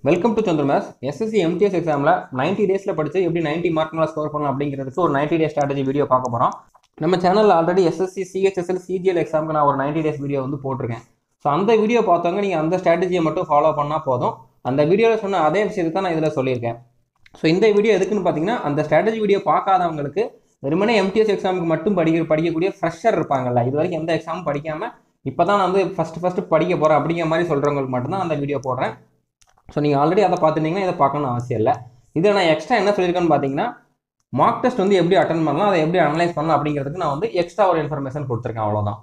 welcome to Chandra மேஸ் SSC MTS எக்ஸாமில் 90 டேஸில் படித்து எப்படி 90 மார்க் மேலே ஸ்கோர் பண்ணலாம் அப்படிங்கிறதுக்கு ஒரு 90 டேஸ் ஸ்ட்ராட்டஜி வீடியோ பார்க்க போகிறோம் நம்ம சேனலில் ஆல்ரெடி எஸ்எஸ்சி சிஹெச்எஸ்எல் சிஜிஎல் எக்ஸாமுக்கு நான் ஒரு 90 டேஸ் வீடியோ வந்து போட்டிருக்கேன் ஸோ அந்த வீடியோ பார்த்தவங்க நீங்கள் அந்த ஸ்ட்ராட்டஜியை மட்டும் ஃபாலோ பண்ணால் போதும் அந்த வீடியோவில் சொன்ன அதே விஷயத்தை தான் நான் இதில் சொல்லியிருக்கேன் ஸோ இந்த வீடியோ எதுக்குன்னு பார்த்தீங்கன்னா அந்த ஸ்ட்ராட்டஜி வீடியோ பார்க்காதவங்களுக்கு வெறுமனே எம்டிஎஸ் எக்ஸாமுக்கு மட்டும் படிக்கிற படிக்கக்கூடிய ஃப்ரெஷர் இருப்பாங்கல்ல இது வரைக்கும் எந்த எக்ஸாமும் படிக்காமல் இப்போ தான் நான் வந்து ஃபஸ்ட்டு ஃபஸ்ட்டு படிக்க போகிறேன் அப்படிங்கிற மாதிரி சொல்கிறவங்களுக்கு மட்டும்தான் அந்த வீடியோ போடுறேன் ஸோ நீங்கள் ஆல்ரெடி அதை பார்த்துட்டீங்கன்னா இதை பார்க்கணும்னு அவசியம் இல்லை இதில் நான் எக்ஸ்ட்ரா என்ன சொல்லியிருக்கேன்னு பார்த்தீங்கன்னா மார்க் டெஸ்ட் வந்து எப்படி அட்டன் பண்ணலாம் அதை எப்படி அனலைஸ் பண்ணலாம் அப்படிங்கிறதுக்கு நான் வந்து எக்ஸ்ட்ரா ஒரு இன்ஃபர்மேஷன் கொடுத்துருக்கேன் அவ்வளோதான்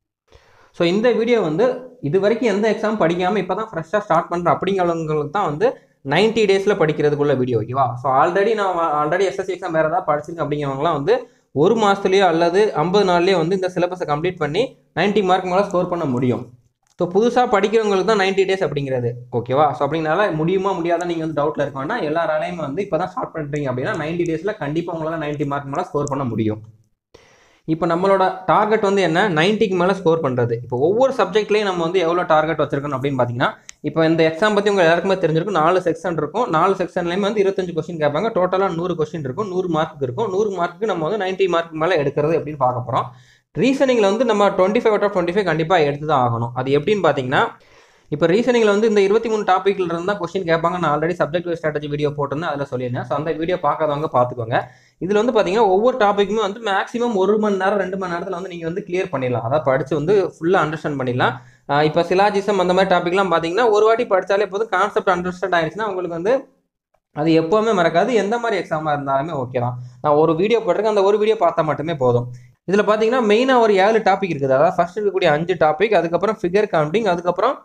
ஸோ இந்த வீடியோ வந்து இது வரைக்கும் எந்த எக்ஸாம் படிக்காமல் இப்போ தான் ஃப்ரெஷ்ஷாக ஸ்டார்ட் பண்ணுறேன் அப்படிங்கிறவங்களுக்கு தான் வந்து 90 டேஸில் படிக்கிறதுக்குள்ள வீடியோ ஓகேவா ஸோ ஆல்ரெடி நான் ஆல்ரெடி எஸ்எஸ்சி எக்ஸாம் வேறு ஏதாவது படிச்சிருக்கேன் அப்படிங்கிறவங்களாம் வந்து ஒரு மாதத்துலேயோ அல்லது ஐம்பது நாள்லேயே வந்து இந்த சிலபஸை கம்ப்ளீட் பண்ணி 90 மார்க் மேலே ஸ்கோர் பண்ண முடியும் ஸோ புதுசாக படிக்கிறவங்களுக்கு தான் 90 டேஸ் அப்படிங்கிறது ஓகேவா ஸோ அப்படினால முடியுமா முடியாதா நீங்கள் வந்து டவுட்டில் இருக்க வேண்டாம் எல்லாராலையுமே வந்து இப்போ தான் ஸ்டார்ட் பண்ணுறீங்க அப்படின்னா 90 டேஸில் கண்டிப்பாக உங்களால் 90 மார்க் மேலே ஸ்கோர் பண்ண முடியும் இப்போ நம்மளோட டார்கெட் வந்து என்ன 90க்கு மேலே ஸ்கோர் பண்ணுறது இப்போ ஒவ்வொரு சப்ஜெக்ட்லேயும் நம்ம வந்து எவ்வளோ டார்கெட் வச்சிருக்கணும் அப்படின்னு பார்த்தீங்கன்னா இப்போ இந்த எக்ஸாம் பற்றி உங்கள் எல்லாருக்குமே தெரிஞ்சிருக்கும் நாலு செக்ஷன் இருக்கும் நாலு செக்ஷன்லேயுமே வந்து இருபத்தஞ்சு கொஸ்டின் கேட்பாங்க டோட்டலாக நூறு கொஸ்டின் இருக்கும் நூறு மார்க் இருக்கும் நூறு மார்க்கு நம்ம வந்து 90 மார்க் மேலே எடுக்கிறது எப்படின்னு பார்க்க போகிறோம் ரீசனிங்கில் வந்து நம்ம twenty five out of twenty five கண்டிப்பாக எடுத்து தான் ஆகணும் அது எப்படின்னு பார்த்தீங்கன்னா இப்போ ரீசனிங்கில் வந்து இந்த இருபத்தி மூணு டாப்பிக்ல இருந்தால் கொஸ்டின் கேட்பாங்க நான் already subject wise strategy video போட்டிருந்தேன் அதில் சொல்லியிருந்தேன் ஸோ அந்த வீடியோ பார்க்காதவங்க பார்த்துக்கோங்க இதில் வந்து பார்த்தீங்கன்னா ஒவ்வொரு டாப்பிக்குமே வந்து மேக்ஸிமம் ஒரு மணி நேரம் ரெண்டு மணி நேரத்தில் வந்து நீங்கள் வந்து கிளியர் பண்ணிடலாம் அதாவது படித்து வந்து ஃபுல்லாக அண்டர்ஸ்டாண்ட் பண்ணிடலாம் ஆஹ் இப்போ சிலாஜிசம் அந்த மாதிரி டாப்பிக்லாம் பார்த்தீங்கன்னா ஒரு வாட்டி படித்தாலே போதும் கான்செப்ட் அண்டர்ஸ்டாண்ட் ஆயிடுச்சுன்னா உங்களுக்கு வந்து அது எப்போவுமே மறக்காது எந்த மாதிரி எக்ஸாமாக இருந்தாலுமே ஓகே தான் நான் ஒரு வீடியோ போட்டிருக்கேன் அந்த ஒரு வீடியோ பார்த்தா மட்டுமே போதும் இதில் பார்த்தீங்கன்னா மெயினாக ஒரு ஏழு டாபிக் இருக்குது அதாவது ஃபர்ஸ்ட் இருக்கக்கூடிய அஞ்சு டாபிக் அதுக்கப்புறம் ஃபிகர் கவுண்டிங் அதுக்கப்புறம்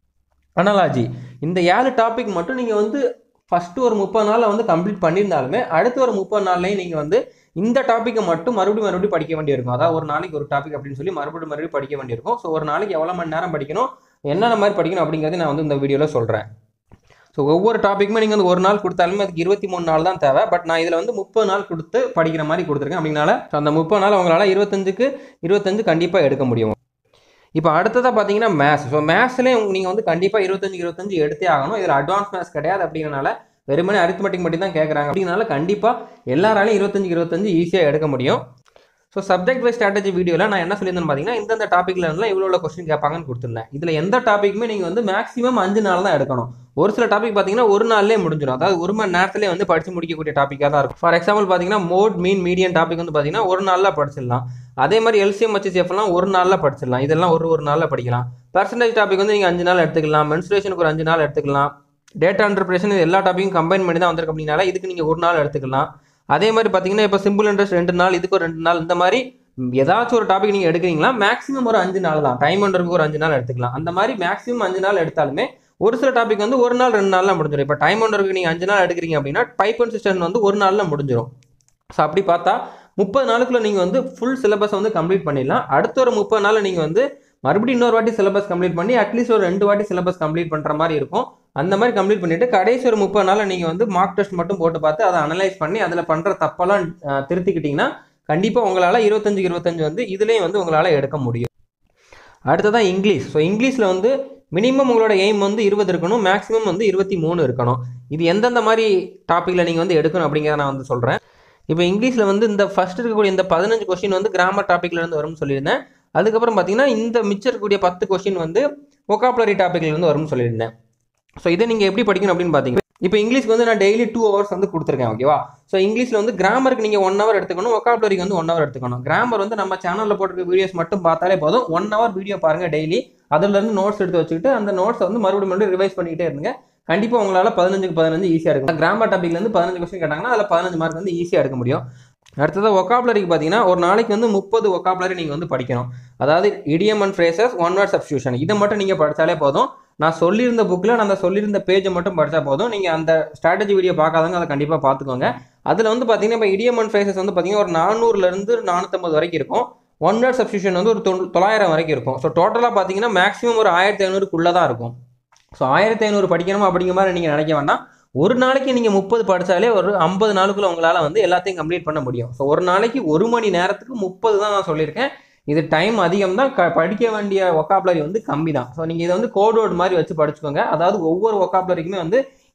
அனலாஜி இந்த ஏழு டாபிக் மட்டும் நீங்கள் வந்து ஃபஸ்ட்டு ஒரு முப்பது நாளில் வந்து கம்ப்ளீட் பண்ணியிருந்தாலுமே அடுத்த ஒரு முப்பது நாள்லையும் நீங்கள் வந்து இந்த டாப்பிக்கை மட்டும் மறுபடியும் மறுபடியும் படிக்க வேண்டியிருக்கும் அதாவது ஒரு நாளைக்கு ஒரு டாபிக் அப்படின்னு சொல்லி மறுபடியும் மறுபடியும் படிக்க வேண்டியிருக்கும் ஸோ ஒரு நாளைக்கு எவ்வளோ மணி நேரம் படிக்கணும் என்னென்ன மாதிரி படிக்கணும் அப்படிங்கிறத நான் வந்து இந்த வீடியோவில் சொல்கிறேன் ஸோ ஒவ்வொரு டாப்பிக்குமே நீங்கள் வந்து ஒரு நாள் கொடுத்தாலுமே அதுக்கு இருபத்தி மூணு நாள் தான் தேவை பட் நான் இதில் வந்து முப்பது நாள் கொடுத்து படிக்கிற மாதிரி கொடுத்துருக்கேன் அப்படின்னால ஸோ அந்த முப்பது நாள் உங்களால் இருபத்தஞ்சுக்கு இருபத்தஞ்சு கண்டிப்பாக எடுக்க முடியும் இப்போ அடுத்ததாக பார்த்தீங்கன்னா மேத்ஸ் ஸோ மேத்ஸ்லேயே நீங்கள் வந்து கண்டிப்பாக இருபத்தஞ்சு இருபத்தஞ்சு எடுத்தே ஆகணும் இதில் அட்வான்ஸ் மேத்ஸ் கிடையாது அப்படிங்கிறனால வெறுமனே அரித்மெட்டிக் மட்டும் தான் கேட்குறாங்க அப்படினால கண்டிப்பாக எல்லாராலையும் இருபத்தஞ்சு இருபத்தஞ்சு ஈஸியாக எடுக்க முடியும் ஸோ சப்ஜெக்ட் வைஸ் ஸ்ட்ராட்டஜி வீடியோவில் நான் என்ன சொல்லியிருந்தேன் பார்த்தீங்கன்னா இந்தந்த டாப்பிக்கில் இருந்தால் இவ்வளோ இவ்வளோ கொஸ்டின் கேட்பாங்கன்னு கொடுத்துருந்தேன் இதில் எந்த டாப்பிக்குமே நீங்கள் வந்து மேக்ஸிமம் அஞ்சு நாள் தான் எடுக்கணும் ஒரு சில டாபிக் பார்த்தீங்கன்னா ஒரு நாள்லேயே முடிஞ்சிடும் அதாவது ஒரு மணி நேரத்திலே வந்து படித்து முடிக்கக்கூடிய டாப்பிக்காக தான் இருக்கும் ஃபார் எக்ஸாம்பிள் பார்த்தீங்கன்னா மோட் மீன் மீடியன் டாபிக் வந்து பார்த்தீங்கன்னா ஒரு நாளில் படிச்சிடலாம் அதே மாதிரி எல்சிஎம் ஹெச்எஃப்லாம் ஒரு நாளில் படிச்சிடலாம் இதெல்லாம் ஒரு ஒரு நாளில் படிக்கலாம் பர்சன்டேஜ் டாபிக் வந்து நீங்கள் அஞ்சு நாள் எடுத்துக்கலாம் மென்சுரேஷனுக்கு ஒரு அஞ்சு நாள் எடுத்துக்கலாம் டேட்டா இன்டர்பிரேஷன் இது எல்லா டாப்பிக்கும் கம்பைன் பண்ணி தான் வந்திருக்கு அப்படின்னால இதுக்கு நீங்கள் ஒரு நாள் எடுத்துக்கலாம் அதே மாதிரி பார்த்தீங்கன்னா இப்போ சிம்பிள் இன்ட்ரெஸ்ட் ரெண்டு நாள் இதுக்கு ஒரு ரெண்டு நாள் இந்த மாதிரி ஏதாச்சும் ஒரு டாபிக் நீங்கள் எடுக்கிறீங்களா மேக்ஸிமம் ஒரு அஞ்சு நாள் தான் டைம் ஒன்றருக்கு ஒரு அஞ்சு நாள் எடுத்துக்கலாம் அந்த மாதிரி மேக்ஸிமம் அஞ்சு நாள் எடுத்தாலுமே ஒரு சில டாபிக் வந்து ஒரு நாள் ரெண்டு நாளில் முடிஞ்சிடும் இப்போ டைம் ஒன்றருக்கு நீங்கள் அஞ்சு நாள் எடுக்கிறீங்க அப்படின்னா பைப் அண்ட் சிஸ்டம் வந்து ஒரு நாளில் முடிஞ்சிடும் ஸோ அப்படி பார்த்தா முப்பது நாளுக்குள்ள நீங்கள் வந்து ஃபுல் சிலபஸ் வந்து கம்ப்ளீட் பண்ணிடலாம் அடுத்த ஒரு முப்பது நாள் நீங்கள் வந்து மறுபடியும் இன்னொரு வாட்டி சிலபஸ் கம்ப்ளீட் பண்ணி அட்லீஸ்ட் ஒரு ரெண்டு வாட்டி சிலபஸ் கம்ப்ளீட் பண்ணுற மாதிரி இருக்கும் அந்த மாதிரி கம்ப்ளீட் பண்ணிட்டு கடைசி ஒரு முப்பது நாளில் நீங்கள் வந்து மார்க் டெஸ்ட் மட்டும் போட்டு பார்த்து அதை அனலைஸ் பண்ணி அதில் பண்ணுற தப்பெல்லாம் அஹ், திருத்திக்கிட்டிங்கன்னா கண்டிப்பாக உங்களால் இருபத்தஞ்சுக்கு இருபத்தஞ்சு வந்து இதுலேயும் வந்து உங்களால் எடுக்க முடியும் அடுத்ததான் இங்கிலீஷ் ஸோ இங்கிலீஷில் வந்து மினிமம் உங்களோட எய்ம் வந்து இருபது இருக்கணும் மேக்ஸிமம் வந்து இருபத்தி மூணு இருக்கணும் இது எந்தெந்த மாதிரி டாப்பிக்கில் நீங்கள் வந்து எடுக்கணும் அப்படிங்கிறத நான் வந்து சொல்கிறேன் இப்போ இங்கிலீஷில் வந்து இந்த ஃபர்ஸ்ட் இருக்கக்கூடிய இந்த பதினஞ்சு கொஸ்டின் வந்து கிராமர் டாப்பிக்ல இருந்து வரும்னு சொல்லியிருந்தேன் அதுக்கப்புறம் பார்த்தீங்கன்னா இந்த மிச்சம் இருக்கக்கூடிய பத்து கொஸ்டின் வந்து ஒகாபுலரி டாப்பிக்ல இருந்து வரும்னு சொல்லியிருந்தேன் ஸோ இதை நீங்கள் எப்படி படிக்கணும் அப்படின்னு பார்த்தீங்கன்னா இப்போ இங்கிலீஷ்க்கு வந்து நான் டெய்லி டூ ஹவர்ஸ் வந்து கொடுத்துருக்கேன் ஓகேவா ஸோ இங்கிலீஷில் வந்து கிராமருக்கு நீங்கள் ஒன் ஹவர் எடுத்துக்கணும் ஒகாபுலரிக்கு வந்து ஒன் ஹவர் எடுத்துக்கணும் கிராமர் வந்து நம்ம சேனலில் போட்டிருக்க வீடியோஸ் மட்டும் பார்த்தாலே போதும் ஒன் ஹவர் வீடியோ பாருங்கள் டெய்லி அதுலேருந்து நோட்ஸ் எடுத்து வச்சுக்கிட்டு அந்த நோட்ஸை வந்து மறுபடியும் மறுபடியும் ரிவைஸ் பண்ணிக்கிட்டே இருங்க கண்டிப்பாக உங்களால் பதினஞ்சுக்கு பதினஞ்சு ஈஸியாக இருக்கும் கிராமர் டாப்பிக்லேருந்து பதினஞ்சு கொஸ்டின் கேட்டாங்கன்னா அதில் பதினஞ்சு மார்க் வந்து ஈஸியாக எடுக்க முடியும் அடுத்தது ஒகாபுலரிக்கு பார்த்தீங்கன்னா ஒரு நாளைக்கு வந்து முப்பது ஒகாபுலரி நீங்கள் வந்து படிக்கணும் அதாவது idiom and phrases one word substitution இதை மட்டும் நீங்கள் படித்தாலே போதும் நான் சொல்லியிருந்த புக்கில் நான் அந்த சொல்லியிருந்த பேஜை மட்டும் படித்தா போதும் நீங்கள் அந்த ஸ்ட்ராட்டஜி வீடியோ பார்க்காதவங்க அதை கண்டிப்பாக பார்த்துக்கோங்க அதில் வந்து பார்த்தீங்கன்னா இப்போ இடியம் அண்ட் ஃப்ரேசஸ் வந்து பார்த்தீங்கன்னா ஒரு நானூறுலேருந்து நானூற்றம்பது வரைக்கும் இருக்கும் ஒன் வேர்ட் சப்ஸ்டியூஷன் வந்து ஒரு தொண்ணூ தொள்ளாயிரம் வரைக்கும் இருக்கும் ஸோ டோட்டலாக பார்த்தீங்கன்னா மேக்ஸிமம் ஒரு ஆயிரத்தி ஐநூறுக்குள்ளே தான் இருக்கும் ஸோ ஆயிரத்தி ஐநூறு படிக்கணும் அப்படிங்கிற மாதிரி நீங்கள் நினைக்க வேண்டாம் ஒரு நாளைக்கு நீங்கள் முப்பது படித்தாலே ஒரு ஐம்பது நாளுக்குள்ள உங்களால் வந்து எல்லாத்தையும் கம்ப்ளீட் பண்ண முடியும் ஸோ ஒரு நாளைக்கு ஒரு மணி நேரத்துக்கு முப்பது தான் நான் சொல்லியிருக்கேன் இது டைம் அதிகம் தான் க படிக்க வேண்டிய ஒக்காபுலரி வந்து கம்மி தான் ஸோ நீங்கள் இதை வந்து கோட் வேர்ட் மாதிரி வச்சு படிச்சுக்கோங்க அதாவது ஒவ்வொரு ஒக்காபுலரிக்குமே வந்து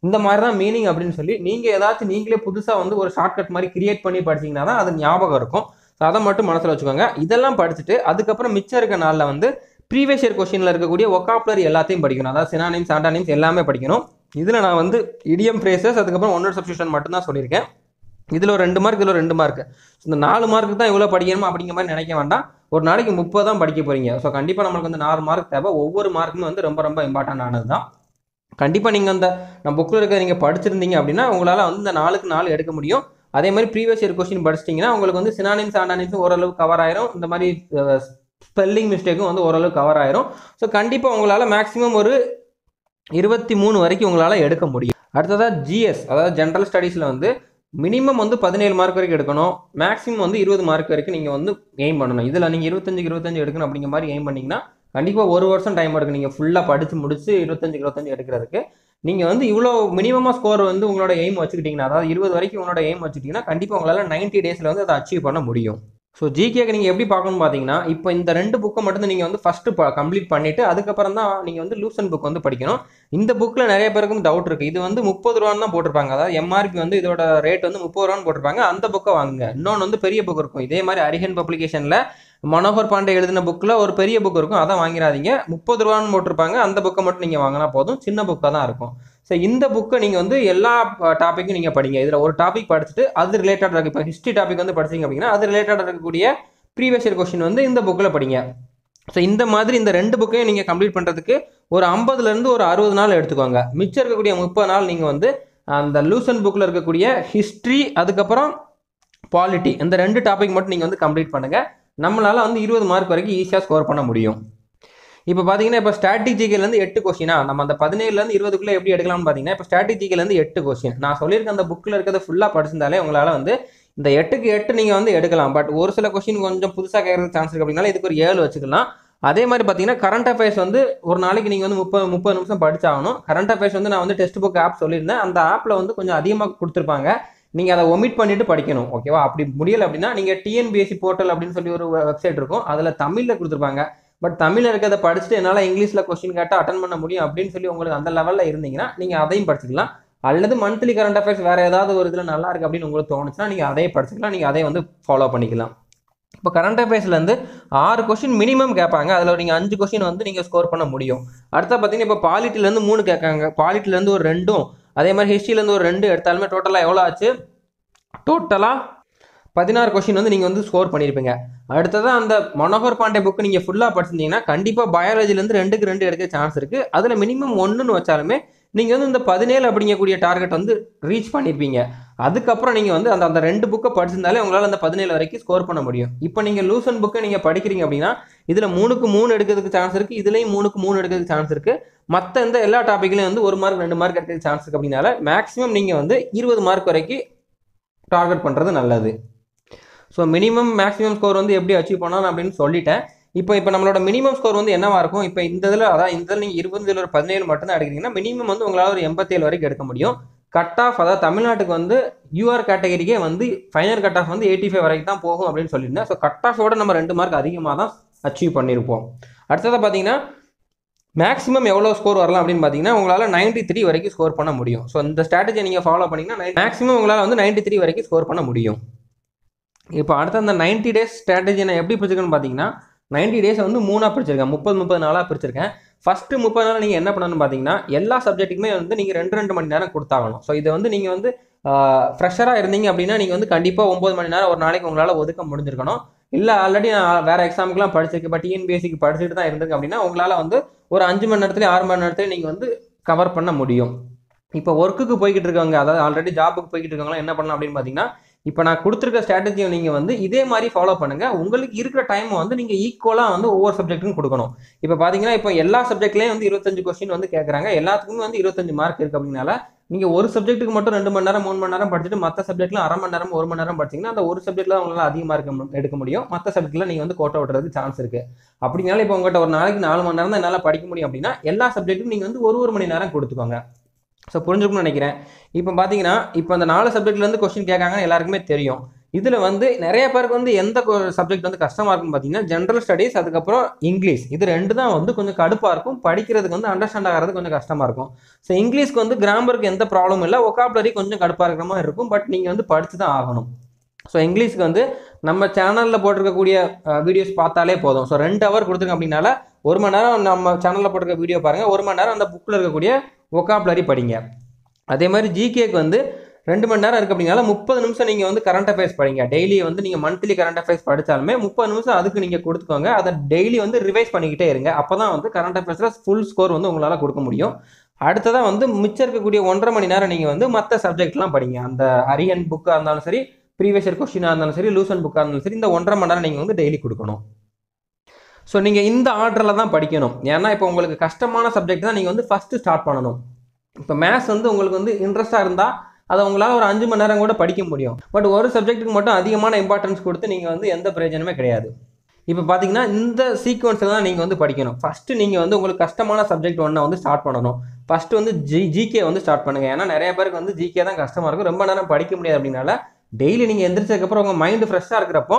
இந்த மாதிரி தான் மீனிங் அப்படின்னு சொல்லி நீங்கள் ஏதாச்சும் நீங்களே புதுசாக வந்து ஒரு ஷார்ட்கட் மாதிரி கிரியேட் பண்ணி படிச்சீங்கன்னா தான் அது ஞாபகம் இருக்கும் ஸோ அதை மட்டும் மனசில் வச்சுக்கோங்க இதெல்லாம் படிச்சுட்டு அதுக்கப்புறம் மிச்சம் இருக்க நாளில் வந்து ப்ரீவியஸ் இயர் கொஸ்டினில் இருக்கக்கூடிய ஒக்காப்லரி எல்லாத்தையும் படிக்கணும் அதாவது சினானிம்ஸ் ஆண்டானிம்ஸ் எல்லாமே படிக்கணும் இதில் நான் வந்து இடியம் ஃப்ரேசஸ் அதுக்கப்புறம் ஒன்னோட சப்ஸ்டியூஷன் மட்டும் தான் சொல்லியிருக்கேன் இதில் ஒரு ரெண்டு மார்க் இதில் ஒரு ரெண்டு மார்க் இந்த நாலு மார்க்கு தான் இவ்வளோ படிக்கணுமா அப்படிங்கிற மாதிரி நினைக்க வேண்டாம் ஒரு நாளைக்கு முப்பது தான் படிக்க போகிறீங்க ஸோ கண்டிப்பாக நம்மளுக்கு வந்து நாலு மார்க் தேவை ஒவ்வொரு மார்க்குமே வந்து ரொம்ப ரொம்ப இம்பார்ட்டன்ட் ஆனது தான் கண்டிப்பாக நீங்கள் அந்த நம்ம புக்கில் இருக்க நீங்கள் படிச்சிருந்தீங்க அப்படின்னா உங்களால் வந்து இந்த நாலுக்கு நாலு எடுக்க முடியும் அதே மாதிரி ப்ரீவியஸ் இயர் கொஸ்டின் படிச்சிட்டிங்கன்னா உங்களுக்கு வந்து சினானிம்ஸ் ஆண்டானிம்ஸும் ஓரளவு கவர் ஆயிரும் இந்த மாதிரி ஸ்பெல்லிங் மிஸ்டேக்கும் வந்து ஓரளவு கவர் ஆயிரும் ஸோ கண்டிப்பாக உங்களால் மேக்ஸிமம் ஒரு இருபத்தி மூணு வரைக்கும் உங்களால் எடுக்க முடியும் அடுத்ததாக ஜிஎஸ் அதாவது ஜென்ரல் ஸ்டடீஸில் வந்து மினிமம் வந்து பதினேழு மார்க் வரைக்கும் எடுக்கணும் மேக்ஸிமம் வந்து இருபது மார்க் வரைக்கும் நீங்கள் வந்து எய்ம் பண்ணணும் இதில் நீங்கள் இருபத்தஞ்சு இருபத்தஞ்சு எடுக்கணும் அப்படிங்கிற மாதிரி எய்ம் பண்ணிங்கன்னா கண்டிப்பாக ஒரு வருஷம் டைம் எடுக்கும் நீங்கள் ஃபுல்லாக படித்து முடிச்சு இருபத்தஞ்சு இருபத்தஞ்சு எடுக்கிறதுக்கு நீங்கள் வந்து இவ்வளோ மினிமமாக ஸ்கோர் வந்து உங்களோட எய்ம் வச்சுக்கிட்டிங்கன்னா அதாவது இருபது வரைக்கும் உங்களோட எய்ம் வச்சுக்கிட்டிங்கன்னா கண்டிப்பாக உங்களால் நைன்ட்டி டேஸில் வந்து அதை அச்சீவ் பண்ண முடியும் ஸோ ஜிகேக்கு நீங்கள் எப்படி பார்க்கணும்னு பார்த்தீங்கன்னா இப்போ இந்த ரெண்டு புக்கை மட்டும் நீங்கள் வந்து ஃபஸ்ட்டு கம்ப்ளீட் பண்ணிவிட்டு அதுக்கப்புறம் தான் நீங்கள் வந்து லூசன் புக் வந்து படிக்கணும் இந்த புக்கில் நிறைய பேருக்கு டவுட் இருக்குது இது வந்து முப்பது ரூபான்னு தான் போட்டிருப்பாங்க அதாவது எம்ஆர்பி வந்து இதோட ரேட் வந்து முப்பது ரூபான்னு போட்டிருப்பாங்க அந்த புக்கை வாங்குங்க இன்னொன்று வந்து பெரிய புக் இருக்கும் இதே மாதிரி அரிஹன் பப்ளிகேஷனில் மனோகர் பாண்டே எழுதின புக்கில் ஒரு பெரிய புக் இருக்கும் அதை வாங்கிடாதீங்க முப்பது ரூபான்னு போட்டிருப்பாங்க அந்த புக்கை மட்டும் நீங்கள் வாங்கினா போதும் சின்ன புக்காக தான் இருக்கும் ஸோ இந்த புக்கை நீங்கள் வந்து எல்லா டாப்பிக்கும் நீங்கள் படிங்க இதில் ஒரு டாபிக் படிச்சுட்டு அது ரிலேட்டடாக இருக்கு இப்போ ஹிஸ்ட்ரி டாபிக் வந்து படிச்சீங்க அப்படின்னா அது ரிலேட்டடாக இருக்கக்கூடிய ப்ரீவியஸ் இயர் கொஸ்டின் வந்து இந்த புக்கில் படிங்க ஸோ இந்த மாதிரி இந்த ரெண்டு புக்கையும் நீங்கள் கம்ப்ளீட் பண்ணுறதுக்கு ஒரு ஐம்பதுலேருந்து ஒரு அறுபது நாள் எடுத்துக்கோங்க மிச்சம் இருக்கக்கூடிய முப்பது நாள் நீங்கள் வந்து அந்த லூசன் புக்கில் இருக்கக்கூடிய ஹிஸ்ட்ரி அதுக்கப்புறம் பாலிட்டி இந்த ரெண்டு டாபிக் மட்டும் நீங்கள் வந்து கம்ப்ளீட் பண்ணுங்கள் நம்மளால் வந்து இருபது மார்க் வரைக்கும் ஈஸியாக ஸ்கோர் பண்ண முடியும் இப்போ பார்த்தீங்கன்னா இப்போ ஸ்ட்ராட்டஜிக்கிலேருந்து எட்டு கொஸ்டினா நம்ம அந்த பதினேழுலேருந்து இருபதுக்குள்ளே எப்படி எடுக்கலாம்னு பார்த்தீங்கன்னா இப்போ ஸ்ட்ராட்டஜிக்கிலேருந்து எட்டு கொஸ்டின் நான் சொல்லியிருக்க அந்த புக்கில் இருக்கிறத ஃபுல்லாக படிச்சிருந்தாலே உங்களால் வந்து இந்த எட்டுக்கு எட்டு நீங்கள் வந்து எடுக்கலாம் பட் ஒரு சில கொஸ்டின் கொஞ்சம் புதுசாக கேட்கறதுக்கு சான்ஸ் இருக்குது அப்படின்னால இதுக்கு ஒரு ஏழு வச்சுக்கலாம் அதே மாதிரி பார்த்தீங்கன்னா கரண்ட் அஃபேர்ஸ் வந்து ஒரு நாளைக்கு நீங்கள் வந்து முப்பது முப்பது நிமிஷம் படிச்சாகணும் கரண்ட் அஃபேர்ஸ் வந்து நான் வந்து டெஸ்ட் புக் ஆப் சொல்லியிருந்தேன் அந்த ஆப்பில் வந்து கொஞ்சம் அதிகமாக கொடுத்துருப்பாங்க நீங்கள் அதை ஒமிட் பண்ணிட்டு படிக்கணும் ஓகேவா அப்படி முடியல அப்படின்னா நீங்கள் டிஎன்பிஎஸ்சி போர்ட்டல் அப்படின்னு சொல்லி ஒரு வெப்சைட் இருக்கும் அதில் தமிழில் கொடுத்துருப்பாங்க பட் தமிழில் இருக்கிறத படிச்சுட்டு என்னால் இங்கிலீஷில் கொஸ்டின் கேட்டால் அட்டன் பண்ண முடியும் அப்படின்னு சொல்லி உங்களுக்கு அந்த லெவலில் இருந்தீங்கன்னா நீங்கள் அதையும் படிச்சுக்கலாம் அல்லது மந்த்லி கரண்ட் அஃபேர்ஸ் வேறு ஏதாவது ஒரு இதில் நல்லா இருக்குது அப்படின்னு உங்களுக்கு தோணுச்சுன்னா நீங்கள் அதே படிச்சுக்கலாம் நீங்கள் அதை வந்து ஃபாலோ பண்ணிக்கலாம் இப்போ கரண்ட் அஃபேர்ஸ்லேருந்து ஆறு கொஸ்டின் மினிமம் கேட்பாங்க அதில் நீங்கள் அஞ்சு கொஸ்டின் வந்து நீங்கள் ஸ்கோர் பண்ண முடியும் அடுத்த பார்த்தீங்கன்னா இப்போ பாலிட்டிலேருந்து மூணு கேட்காங்க பாலிட்டிலேருந்து ஒரு ரெண்டும் அதே மாதிரி ஹிஸ்ட்ரியிலேருந்து ஒரு ரெண்டு எடுத்தாலுமே டோட்டலாக எவ்வளோ ஆச்சு டோட்டலாக பதினாறு கொஸ்டின் வந்து நீங்கள் வந்து ஸ்கோர் பண்ணியிருப்பீங்க அடுத்ததான் அந்த மனோகர் பாண்டே புக்கு நீங்கள் ஃபுல்லாக படிச்சிருந்தீங்கன்னா கண்டிப்பாக பயாலஜிலேருந்து ரெண்டுக்கு ரெண்டு எடுக்க சான்ஸ் இருக்குது அதில் மினிமம் ஒன்றுன்னு வச்சாலுமே நீங்கள் வந்து இந்த பதினேழு அப்படிங்கக்கூடிய டார்கெட் வந்து ரீச் பண்ணியிருப்பீங்க அதுக்கப்புறம் நீங்கள் வந்து அந்த அந்த ரெண்டு புக்கை படிச்சிருந்தாலே உங்களால் அந்த பதினேழு வரைக்கும் ஸ்கோர் பண்ண முடியும் இப்போ நீங்கள் லூசன் புக்கை நீங்கள் படிக்கிறீங்க அப்படின்னா இதில் மூணுக்கு மூணு எடுக்கிறதுக்கு சான்ஸ் இருக்குது இதுலேயும் மூணுக்கு மூணு எடுக்கிறதுக்கு சான்ஸ் இருக்குது மற்ற இந்த எல்லா டாப்பிக்லையும் வந்து ஒரு மார்க் ரெண்டு மார்க் எடுக்கிறதுக்கு சான்ஸ் இருக்குது அப்படின்னால மேக்ஸிமம் நீங்கள் வந்து இருபது மார்க் வரைக்கும் டார்கெட் பண்ணுறது நல்லது ஸோ மினிமம் மேக்ஸிமம் ஸ்கோர் வந்து எப்படி அச்சீவ் பண்ணலாம் அப்படின்னு சொல்லிட்டேன் இப்போ இப்போ நம்மளோட மினிமம் ஸ்கோர் வந்து என்னவா இருக்கும் இப்போ இந்த இதில் அதான் இந்த இதில் நீங்கள் இருபது இதில் ஒரு பதினேழு மட்டும் தான் எடுக்கிறீங்கன்னா மினிமம் வந்து உங்களால் ஒரு எண்பத்தேழு வரைக்கும் எடுக்க முடியும் கட் ஆஃப் அதாவது தமிழ்நாட்டுக்கு வந்து யூஆர் கேட்டகரிக்கே வந்து ஃபைனல் கட் ஆஃப் வந்து எயிட்டி ஃபைவ் வரைக்கும் தான் போகும் அப்படின்னு சொல்லியிருந்தேன் ஸோ கட் ஆஃபோட நம்ம ரெண்டு மார்க் அதிகமாக தான் அச்சீவ் பண்ணியிருப்போம் அடுத்ததாக பார்த்தீங்கன்னா மேக்ஸிமம் எவ்வளோ ஸ்கோர் வரலாம் அப்படின்னு பார்த்தீங்கன்னா உங்களால் நைன்ட்டி த்ரீ வரைக்கும் ஸ்கோர் பண்ண முடியும் ஸோ இந்த ஸ்ட்ராட்டஜி நீங்கள் ஃபாலோ பண்ணிங்கன்னா மேக்ஸிமம் உங்களால் வந்து நைன்ட்டி த்ரீ வரைக்கும் ஸ்கோர் பண்ண முடியும் இப்போ அடுத்த அந்த நைன்ட்டி டேஸ் ஸ்ட்ராட்டஜி நான் எப்படி பிடிச்சிருக்கேன்னு பார்த்தீங்கன்னா நைன்ட்டி டேஸ் வந்து மூணாக பிரிச்சிருக்கேன் முப்பது முப்பது நாளாக பிரிச்சிருக்கேன் ஃபஸ்ட்டு முப்பது நாள் நீங்கள் என்ன பண்ணணும்னு பார்த்தீங்கன்னா எல்லா சப்ஜெக்ட்டுக்குமே வந்து நீங்கள் ரெண்டு ரெண்டு மணி நேரம் கொடுத்தாகணும் ஸோ இதை வந்து நீங்கள் வந்து ஃப்ரெஷராக இருந்தீங்க அப்படின்னா நீங்கள் வந்து கண்டிப்பாக ஒம்பது மணி நேரம் ஒரு நாளைக்கு உங்களால் ஒதுக்க முடிஞ்சிருக்கணும் இல்லை ஆல்ரெடி நான் வேறு எக்ஸாமுக்குலாம் படிச்சிருக்கேன் பட் டிஎன்பிஎஸ்சிக்கு படிச்சுட்டு தான் இருந்திருக்கு அப்படின்னா உங்களால் வந்து ஒரு அஞ்சு மணி நேரத்துல ஆறு மணி நேரத்துல நீங்கள் வந்து கவர் பண்ண முடியும் இப்போ ஒர்க்குக்கு போய்கிட்டு இருக்கவங்க அதாவது ஆல்ரெடி ஜாபுக்கு போய்கிட்டு இருக்கவங்களாம் என்ன பண்ணலாம் அப்படின்னு பார்த்தீங்கன்னா இப்போ நான் கொடுத்துருக்க ஸ்ட்ராட்டஜியை நீங்கள் வந்து இதே மாதிரி ஃபாலோ பண்ணுங்கள் உங்களுக்கு இருக்கிற டைம் வந்து நீங்கள் ஈக்குவலாக வந்து ஒவ்வொரு சப்ஜெக்ட்டுக்கும் கொடுக்கணும் இப்போ பார்த்தீங்கன்னா இப்போ எல்லா சப்ஜெக்ட்லேயும் வந்து இருபத்தஞ்சு கொஸ்டின் வந்து கேட்குறாங்க எல்லாத்துக்குமே வந்து இருபத்தஞ்சு மார்க் இருக்குது அப்படின்னால நீங்கள் ஒரு சப்ஜெக்ட்டுக்கு மட்டும் ரெண்டு மணி நேரம் மூணு மணி நேரம் படிச்சுட்டு மற்ற சப்ஜெக்ட்ல அரை மணி நேரம் ஒரு மணி நேரம் படிச்சிங்கன்னா அந்த ஒரு சப்ஜெக்ட்ல உங்களால் அதிகமாக இருக்க எடுக்க முடியும் மற்ற சப்ஜெக்ட்ல நீங்கள் வந்து கோட்டை விட்டுறதுக்கு சான்ஸ் இருக்குது அப்படினால இப்போ உங்கள்கிட்ட ஒரு நாளைக்கு நாலு மணி நேரம் தான் என்னால் படிக்க முடியும் அப்படின்னா எல்லா சப்ஜெக்ட்டுக்கும் நீங்கள் வந்து ஒரு ஒரு மணி நேரம் கொடுத்துக்கோங்க ஸோ புரிஞ்சுக்கணும்னு நினைக்கிறேன் இப்போ பார்த்தீங்கன்னா இப்போ அந்த நாலு சப்ஜெக்ட்லேருந்து கொஸ்டின் கேட்காங்கன்னு எல்லாருக்குமே தெரியும் இதில் வந்து நிறைய பேருக்கு வந்து எந்த சப்ஜெக்ட் வந்து கஷ்டமாக இருக்குன்னு பார்த்தீங்கன்னா ஜென்ரல் ஸ்டடீஸ் அதுக்கப்புறம் இங்கிலீஷ் இது ரெண்டு தான் வந்து கொஞ்சம் கடுப்பாக இருக்கும் படிக்கிறதுக்கு வந்து அண்டர்ஸ்டாண்ட் ஆகிறது கொஞ்சம் கஷ்டமாக இருக்கும் ஸோ இங்கிலீஷ்க்கு வந்து கிராமருக்கு எந்த ப்ராப்ளமும் இல்லை ஒகாபுலரி கொஞ்சம் கடுப்பாக இருக்கிற மாதிரி இருக்கும் பட் நீங்கள் வந்து படித்து தான் ஆகணும் ஸோ இங்கிலீஷ்க்கு வந்து நம்ம சேனலில் போட்டிருக்கக்கூடிய வீடியோஸ் பார்த்தாலே போதும் ஸோ ரெண்டு ஹவர் கொடுத்துருங்க அப்படின்னால ஒரு மணி நேரம் நம்ம சேனலில் போட்டிருக்க வீடியோ பாருங்கள் ஒரு மணி நேரம் அந்த புக்கில் இருக்கக்கூடிய ஒகாபுலரி படிங்க அதே மாதிரி ஜிகேக்கு வந்து ரெண்டு மணி நேரம் இருக்குது அப்படின்னால முப்பது நிமிஷம் நீங்கள் வந்து கரண்ட் அஃபேர்ஸ் படிங்க டெய்லி வந்து நீங்கள் மந்த்லி கரண்ட் அஃபேர்ஸ் படித்தாலுமே முப்பது நிமிஷம் அதுக்கு நீங்கள் கொடுத்துக்கோங்க அதை டெய்லி வந்து ரிவைஸ் பண்ணிக்கிட்டே இருங்க அப்போ தான் வந்து கரண்ட் அஃபேர்ஸில் ஃபுல் ஸ்கோர் வந்து உங்களால் கொடுக்க முடியும் அடுத்ததாக வந்து மிச்சம் இருக்கக்கூடிய ஒன்றரை மணி நேரம் நீங்கள் வந்து மற்ற சப்ஜெக்ட்லாம் படிங்க அந்த அரியன் புக்காக இருந்தாலும் சரி ப்ரீவியஸ் இயர் கொஸ்டினாக இருந்தாலும் சரி லூசன் புக்காக இருந்தாலும் சரி இந்த ஒன்றரை மணி நேரம் நீங்கள் வந்து டெய்லி கொடுக்கணும் ஸோ நீங்கள் இந்த ஆர்டரில் தான் படிக்கணும் ஏன்னா இப்போ உங்களுக்கு கஷ்டமான சப்ஜெக்ட் தான் நீங்கள் வந்து ஃபஸ்ட்டு ஸ்டார்ட் பண்ணணும் இப்போ மேத்ஸ் வந்து உங்களுக்கு வந்து இன்ட்ரெஸ்ட்டாக இருந்தால் அதை உங்களால் ஒரு அஞ்சு மணி நேரம் கூட படிக்க முடியும் பட் ஒரு சப்ஜெக்ட்டுக்கு மட்டும் அதிகமான இம்பார்ட்டன்ஸ் கொடுத்து நீங்கள் வந்து எந்த பிரயோஜனமே கிடையாது இப்போ பார்த்தீங்கன்னா இந்த சீக்வன்ஸில் தான் நீங்கள் வந்து படிக்கணும் ஃபஸ்ட்டு நீங்கள் வந்து உங்களுக்கு கஷ்டமான சப்ஜெக்ட் ஒன்றை வந்து ஸ்டார்ட் பண்ணணும் ஃபஸ்ட்டு வந்து ஜி ஜிகே வந்து ஸ்டார்ட் பண்ணுங்கள் ஏன்னா நிறைய பேருக்கு வந்து ஜிகே தான் கஷ்டமாக இருக்கும் ரொம்ப நேரம் படிக்க முடியாது அப்படின்னால டெய்லி நீங்கள் எந்திரிச்சதுக்கப்புறம் உங்கள் மைண்டு ஃப்ரெஷ்ஷாக இருக்கிறப்போ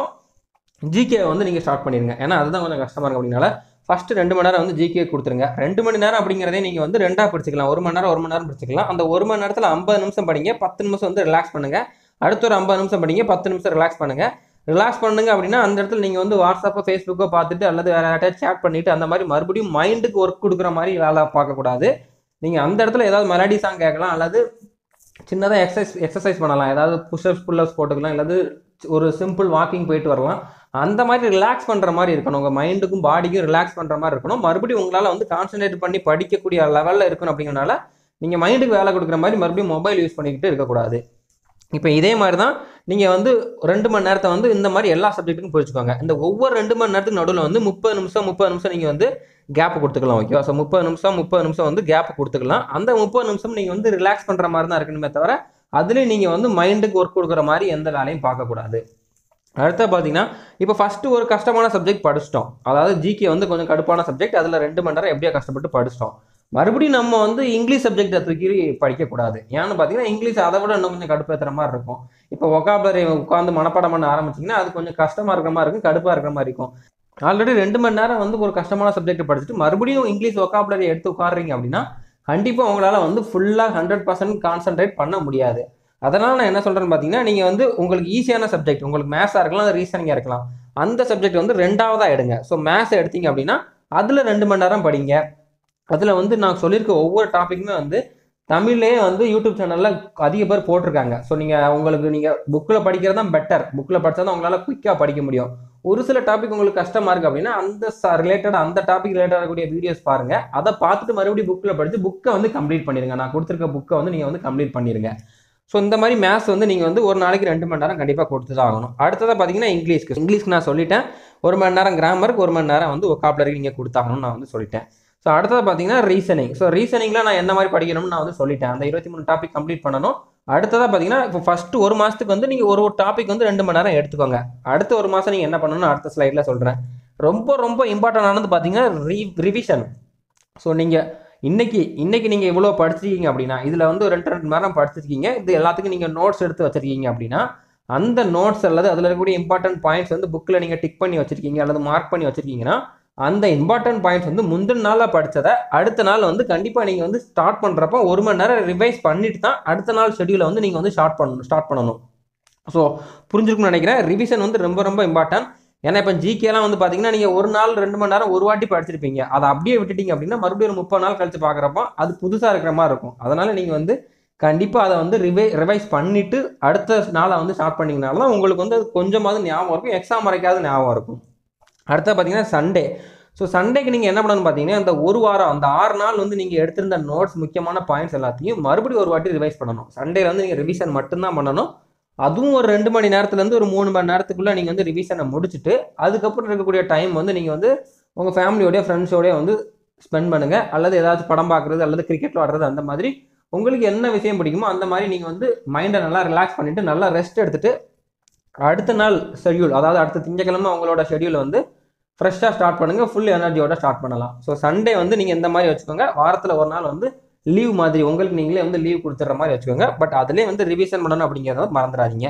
ஜிகே வந்து நீங்கள் ஸ்டார்ட் பண்ணிடுங்க ஏன்னா அதுதான் கொஞ்சம் கஷ்டமாக இருக்கும் அப்படின்னால ஃபஸ்ட்டு ரெண்டு மணி நேரம் வந்து ஜிகே கொடுத்துருங்க ரெண்டு மணி நேரம் அப்படிங்கிறதே நீங்கள் வந்து ரெண்டாக பிடிச்சிக்கலாம் ஒரு மணி நேரம் ஒரு மணி நேரம் பிடிச்சிக்கலாம் அந்த ஒரு மணி நேரத்தில் ஐம்பது நிமிஷம் படிங்க பத்து நிமிஷம் வந்து ரிலாக்ஸ் பண்ணுங்கள் அடுத்த ஒரு ஐம்பது நிமிஷம் படிங்க பத்து நிமிஷம் ரிலாக்ஸ் பண்ணுங்கள் ரிலாக்ஸ் பண்ணுங்க அப்படின்னா அந்த இடத்துல நீங்கள் வந்து வாட்ஸ்அப்போ ஃபேஸ்புக்கோ பார்த்துட்டு அல்லது வேறு யார்ட்டாச்சும் சேட் பண்ணிவிட்டு அந்த மாதிரி மறுபடியும் மைண்டுக்கு ஒர்க் கொடுக்குற மாதிரி வேலை பார்க்கக்கூடாது நீங்கள் அந்த இடத்துல ஏதாவது மெலடி சாங் கேட்கலாம் அல்லது சின்னதாக எக்ஸசைஸ் எக்ஸசைஸ் பண்ணலாம் ஏதாவது புஷ்அப்ஸ் புல்லப்ஸ் போட்டுக்கலாம் அல்லது ஒரு சிம்பிள் வாக்கிங் போயிட்டு வரலாம் அந்த மாதிரி ரிலாக்ஸ் பண்ணுற மாதிரி இருக்கணும் உங்கள் மைண்டுக்கும் பாடிக்கும் ரிலாக்ஸ் பண்ணுற மாதிரி இருக்கணும் மறுபடியும் உங்களால் வந்து கான்சன்ட்ரேட் பண்ணி படிக்கக்கூடிய லெவலில் இருக்கணும் அப்படிங்கிறனால நீங்கள் மைண்டுக்கு வேலை கொடுக்குற மாதிரி மறுபடியும் மொபைல் யூஸ் பண்ணிக்கிட்டு இருக்கக்கூடாது இப்போ இதே மாதிரி தான் நீங்கள் வந்து ரெண்டு மணி நேரத்தை வந்து இந்த மாதிரி எல்லா சப்ஜெக்ட்டுக்கும் பிடிச்சிக்கோங்க இந்த ஒவ்வொரு ரெண்டு மணி நேரத்துக்கு நடுவில் வந்து முப்பது நிமிஷம் முப்பது நிமிஷம் நீங்கள் வந்து கேப் கொடுத்துக்கலாம் ஓகேவா ஸோ முப்பது நிமிஷம் முப்பது நிமிஷம் வந்து கேப் கொடுத்துக்கலாம் அந்த முப்பது நிமிஷம் நீங்கள் வந்து ரிலாக்ஸ் பண்ணுற மாதிரி தான் இருக்கணுமே தவிர அதுலேயும் நீங்கள் வந்து மைண்டுக்கு ஒர்க் கொடுக்குற மாதிரி எந்த வேலையும் பார்க்கக்கூடாது அடுத்த பார்த்தீங்கன்னா இப்போ ஃபஸ்ட்டு ஒரு கஷ்டமான சப்ஜெக்ட் படிச்சிட்டோம் அதாவது ஜிகே வந்து கொஞ்சம் கடுப்பான சப்ஜெக்ட் அதில் ரெண்டு மணி நேரம் எப்படியோ கஷ்டப்பட்டு படிச்சிட்டோம் மறுபடியும் நம்ம வந்து இங்கிலீஷ் சப்ஜெக்டை தூக்கி படிக்கக்கூடாது ஏன்னு பார்த்தீங்கன்னா இங்கிலீஷ் அதை விட இன்னும் கொஞ்சம் கடுப்பேற்றுற மாதிரி இருக்கும் இப்போ ஒகாபுலரி உட்காந்து மனப்பாடம் பண்ண ஆரம்பிச்சிங்கன்னா அது கொஞ்சம் கஷ்டமாக இருக்கிற மாதிரி இருக்கும் கடுப்பாக இருக்கிற மாதிரி இருக்கும் ஆல்ரெடி ரெண்டு மணி நேரம் வந்து ஒரு கஷ்டமான சப்ஜெக்ட் படிச்சுட்டு மறுபடியும் இங்கிலீஷ் ஒகாபுலரி எடுத்து உட்காடுறீங்க அப்படின்னா கண்டிப்பாக உங்களால் வந்து ஃபுல்லாக ஹண்ட்ரட் பர்சன்ட் கான்சென்ட்ரேட் பண்ண முடியாது அதனால் நான் என்ன சொல்கிறேன்னு பார்த்தீங்கன்னா நீங்கள் வந்து உங்களுக்கு ஈஸியான சப்ஜெக்ட் உங்களுக்கு மேத்ஸாக இருக்கலாம் அது ரீசனிங்காக இருக்கலாம் அந்த சப்ஜெக்ட் வந்து ரெண்டாவதாக எடுங்க ஸோ மேத்ஸ் எடுத்தீங்க அப்படின்னா அதில் ரெண்டு மணி நேரம் படிங்க அதில் வந்து நான் சொல்லியிருக்க ஒவ்வொரு டாப்பிக்குமே வந்து தமிழ்லேயே வந்து யூடியூப் சேனலில் அதிக பேர் போட்டிருக்காங்க ஸோ நீங்கள் உங்களுக்கு நீங்கள் புக்கில் படிக்கிறது தான் பெட்டர் புக்கில் படித்தா தான் உங்களால் குயிக்காக படிக்க முடியும் ஒரு சில டாபிக் உங்களுக்கு கஷ்டமாக இருக்குது அப்படின்னா அந்த ரிலேட்டட் அந்த டாபிக் ரிலேட்டட் கூடிய வீடியோஸ் பாருங்கள் அதை பார்த்துட்டு மறுபடியும் புக்கில் படித்து புக்கை வந்து கம்ப்ளீட் பண்ணிடுங்க நான் கொடுத்துருக்க புக்கை வந்து நீங்கள் வந்து கம்ப்ளீட் பண்ணிடுங்க ஸோ இந்த மாதிரி மேத்ஸ் வந்து நீங்கள் வந்து ஒரு நாளைக்கு ரெண்டு மணி நேரம் கண்டிப்பாக கொடுத்து தான் ஆகணும் அடுத்ததாக பார்த்தீங்கன்னா இங்கிலீஷ்க்கு இங்கிலீஷ்க்கு நான் சொல்லிட்டேன் ஒரு மணி நேரம் கிராமருக்கு ஒரு மணி நேரம் வந்து ஒக்காப்லருக்கு நீங்கள் கொடுத்தாகணும்னு நான் வந்து சொல்லிட்டேன் ஸோ அடுத்தது பார்த்தீங்கன்னா ரீசனிங் ஸோ ரீசனிங்கில் நான் என்ன மாதிரி படிக்கணும்னு நான் வந்து சொல்லிட்டேன் அந்த இருபத்தி மூணு டாபிக் கம்ப்ளீட் பண்ணணும் அடுத்ததாக பார்த்தீங்கன்னா இப்போ ஃபஸ்ட்டு ஒரு மாதத்துக்கு வந்து நீங்கள் ஒரு ஒரு டாபிக் வந்து ரெண்டு மணி நேரம் எடுத்துக்கோங்க அடுத்த ஒரு மாதம் நீங்கள் என்ன பண்ணணும்னு அடுத்த ஸ்லைடில் சொல்கிறேன் ரொம்ப ரொம்ப இம்பார்ட்டண்டானது பார்த்தீங்கன்னா ரி ரிவிஷன் ஸோ நீங்கள் இன்னைக்கு இன்னைக்கு நீங்கள் இவ்வளோ படிச்சிருக்கீங்க அப்படின்னா இதில் வந்து ரெண்டு ரெண்டு மணி நேரம் படிச்சிருக்கீங்க இது எல்லாத்துக்கும் நீங்கள் நோட்ஸ் எடுத்து வச்சிருக்கீங்க அப்படின்னா அந்த நோட்ஸ் அல்லது அதில் இருக்கக்கூடிய இம்பார்ட்டன்ட் பாயிண்ட்ஸ் வந்து புக்கில் நீங்கள் டிக் பண்ணி வச்சிருக்கீங்க அல்லது மார்க் பண்ணி வச்சிருக்கீங்கன்னா அந்த இம்பார்ட்டன்ட் பாயிண்ட்ஸ் வந்து முந்தின நாளாக படித்ததை அடுத்த நாள் வந்து கண்டிப்பாக நீங்கள் வந்து ஸ்டார்ட் பண்ணுறப்போ ஒரு மணி நேரம் ரிவைஸ் பண்ணிட்டு தான் அடுத்த நாள் ஷெடியூலை வந்து நீங்கள் வந்து ஸ்டார்ட் பண்ணணும் ஸ்டார்ட் பண்ணணும் ஸோ புரிஞ்சிருக்கும்னு நினைக்கிறேன் ரிவிஷன் வந்து ரொம்ப ரொம்ப இம்பார்ட்டன்ட் ஏன்னா இப்போ ஜிகேலாம் வந்து பார்த்தீங்கன்னா நீங்கள் ஒரு நாள் ரெண்டு மணி நேரம் ஒரு வாட்டி படிச்சிருப்பீங்க அதை அப்படியே விட்டுட்டீங்க அப்படின்னா மறுபடியும் ஒரு முப்பது நாள் கழிச்சு பார்க்குறப்போ அது புதுசாக இருக்கிற மாதிரி இருக்கும் அதனால் நீங்கள் வந்து கண்டிப்பாக அதை வந்து ரிவை ரிவைஸ் பண்ணிவிட்டு அடுத்த நாளை வந்து ஸ்டார்ட் பண்ணிங்கனால தான் உங்களுக்கு வந்து அது கொஞ்சமாவது ஞாபகம் இருக்கும் எக்ஸாம் வரைக்காவது ஞாபகம் இருக்கும் அடுத்த பார்த்தீங்கன்னா சண்டே ஸோ சண்டேக்கு நீங்கள் என்ன பண்ணணும்னு பார்த்தீங்கன்னா அந்த ஒரு வாரம் அந்த ஆறு நாள் வந்து நீங்கள் எடுத்திருந்த நோட்ஸ் முக்கியமான பாயிண்ட்ஸ் எல்லாத்தையும் மறுபடியும் ஒரு வாட்டி ரிவைஸ் பண்ணணும் சண்டேல வந்து நீங்கள் ரிவிஷன் மட்டும்தான் பண்ணணும் அதுவும் ஒரு ரெண்டு மணி நேரத்துலேருந்து ஒரு மூணு மணி நேரத்துக்குள்ளே நீங்கள் வந்து ரிவிஷனை முடிச்சுட்டு அதுக்கப்புறம் இருக்கக்கூடிய டைம் வந்து நீங்கள் வந்து உங்கள் ஃபேமிலியோடய ஃப்ரெண்ட்ஸோடய வந்து ஸ்பெண்ட் பண்ணுங்கள் அல்லது ஏதாச்சும் படம் பார்க்குறது அல்லது கிரிக்கெட் விளாடுறது அந்த மாதிரி உங்களுக்கு என்ன விஷயம் பிடிக்குமோ அந்த மாதிரி நீங்கள் வந்து மைண்டை நல்லா ரிலாக்ஸ் பண்ணிவிட்டு நல்லா ரெஸ்ட் எடுத்துகிட்டு அடுத்த நாள் ஷெட்யூல் அதாவது அடுத்த திங்கக்கிழமை உங்களோட ஷெட்யூல் வந்து ஃப்ரெஷ்ஷாக ஸ்டார்ட் பண்ணுங்கள் ஃபுல் எனர்ஜியோட ஸ்டார்ட் பண்ணலாம் ஸோ சண்டே வந்து நீங்கள் இந்த மாதிரி வச்சுக்கோங்க வாரத்தில் ஒரு நாள் வந்து லீவ் மாதிரி உங்களுக்கு நீங்களே வந்து லீவ் கொடுத்துட்ற மாதிரி வச்சுக்கோங்க பட் அதுலேயே வந்து ரிவிஷன் பண்ணணும் அப்படிங்கிறத மறந்துடாதீங்க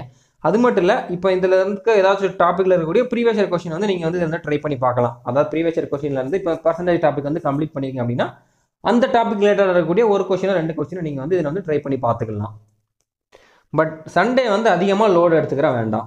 அது மட்டும் இல்லை இப்போ இதில் இருக்க ஏதாச்சும் டாப்பிக்கில் இருக்கக்கூடிய ப்ரீவியஸ் இயர் கொஸ்டின் வந்து நீங்கள் வந்து இதில் ட்ரை பண்ணி பார்க்கலாம் அதாவது ப்ரீவியஸ் இயர் கொஸ்டின்ல இருந்து இப்போ பர்சன்டேஜ் டாபிக் வந்து கம்ப்ளீட் பண்ணிருக்கீங்க அப்படின்னா அந்த டாபிக் ரிலேட்டட் இருக்கக்கூடிய ஒரு கொஸ்டினோ ரெண்டு கொஸ்டினோ நீங்கள் வந்து இதில் வந்து ட்ரை பண்ணி பார்த்துக்கலாம் பட் சண்டே வந்து அதிகமாக லோடு எடுத்துக்கிற வேண்டாம்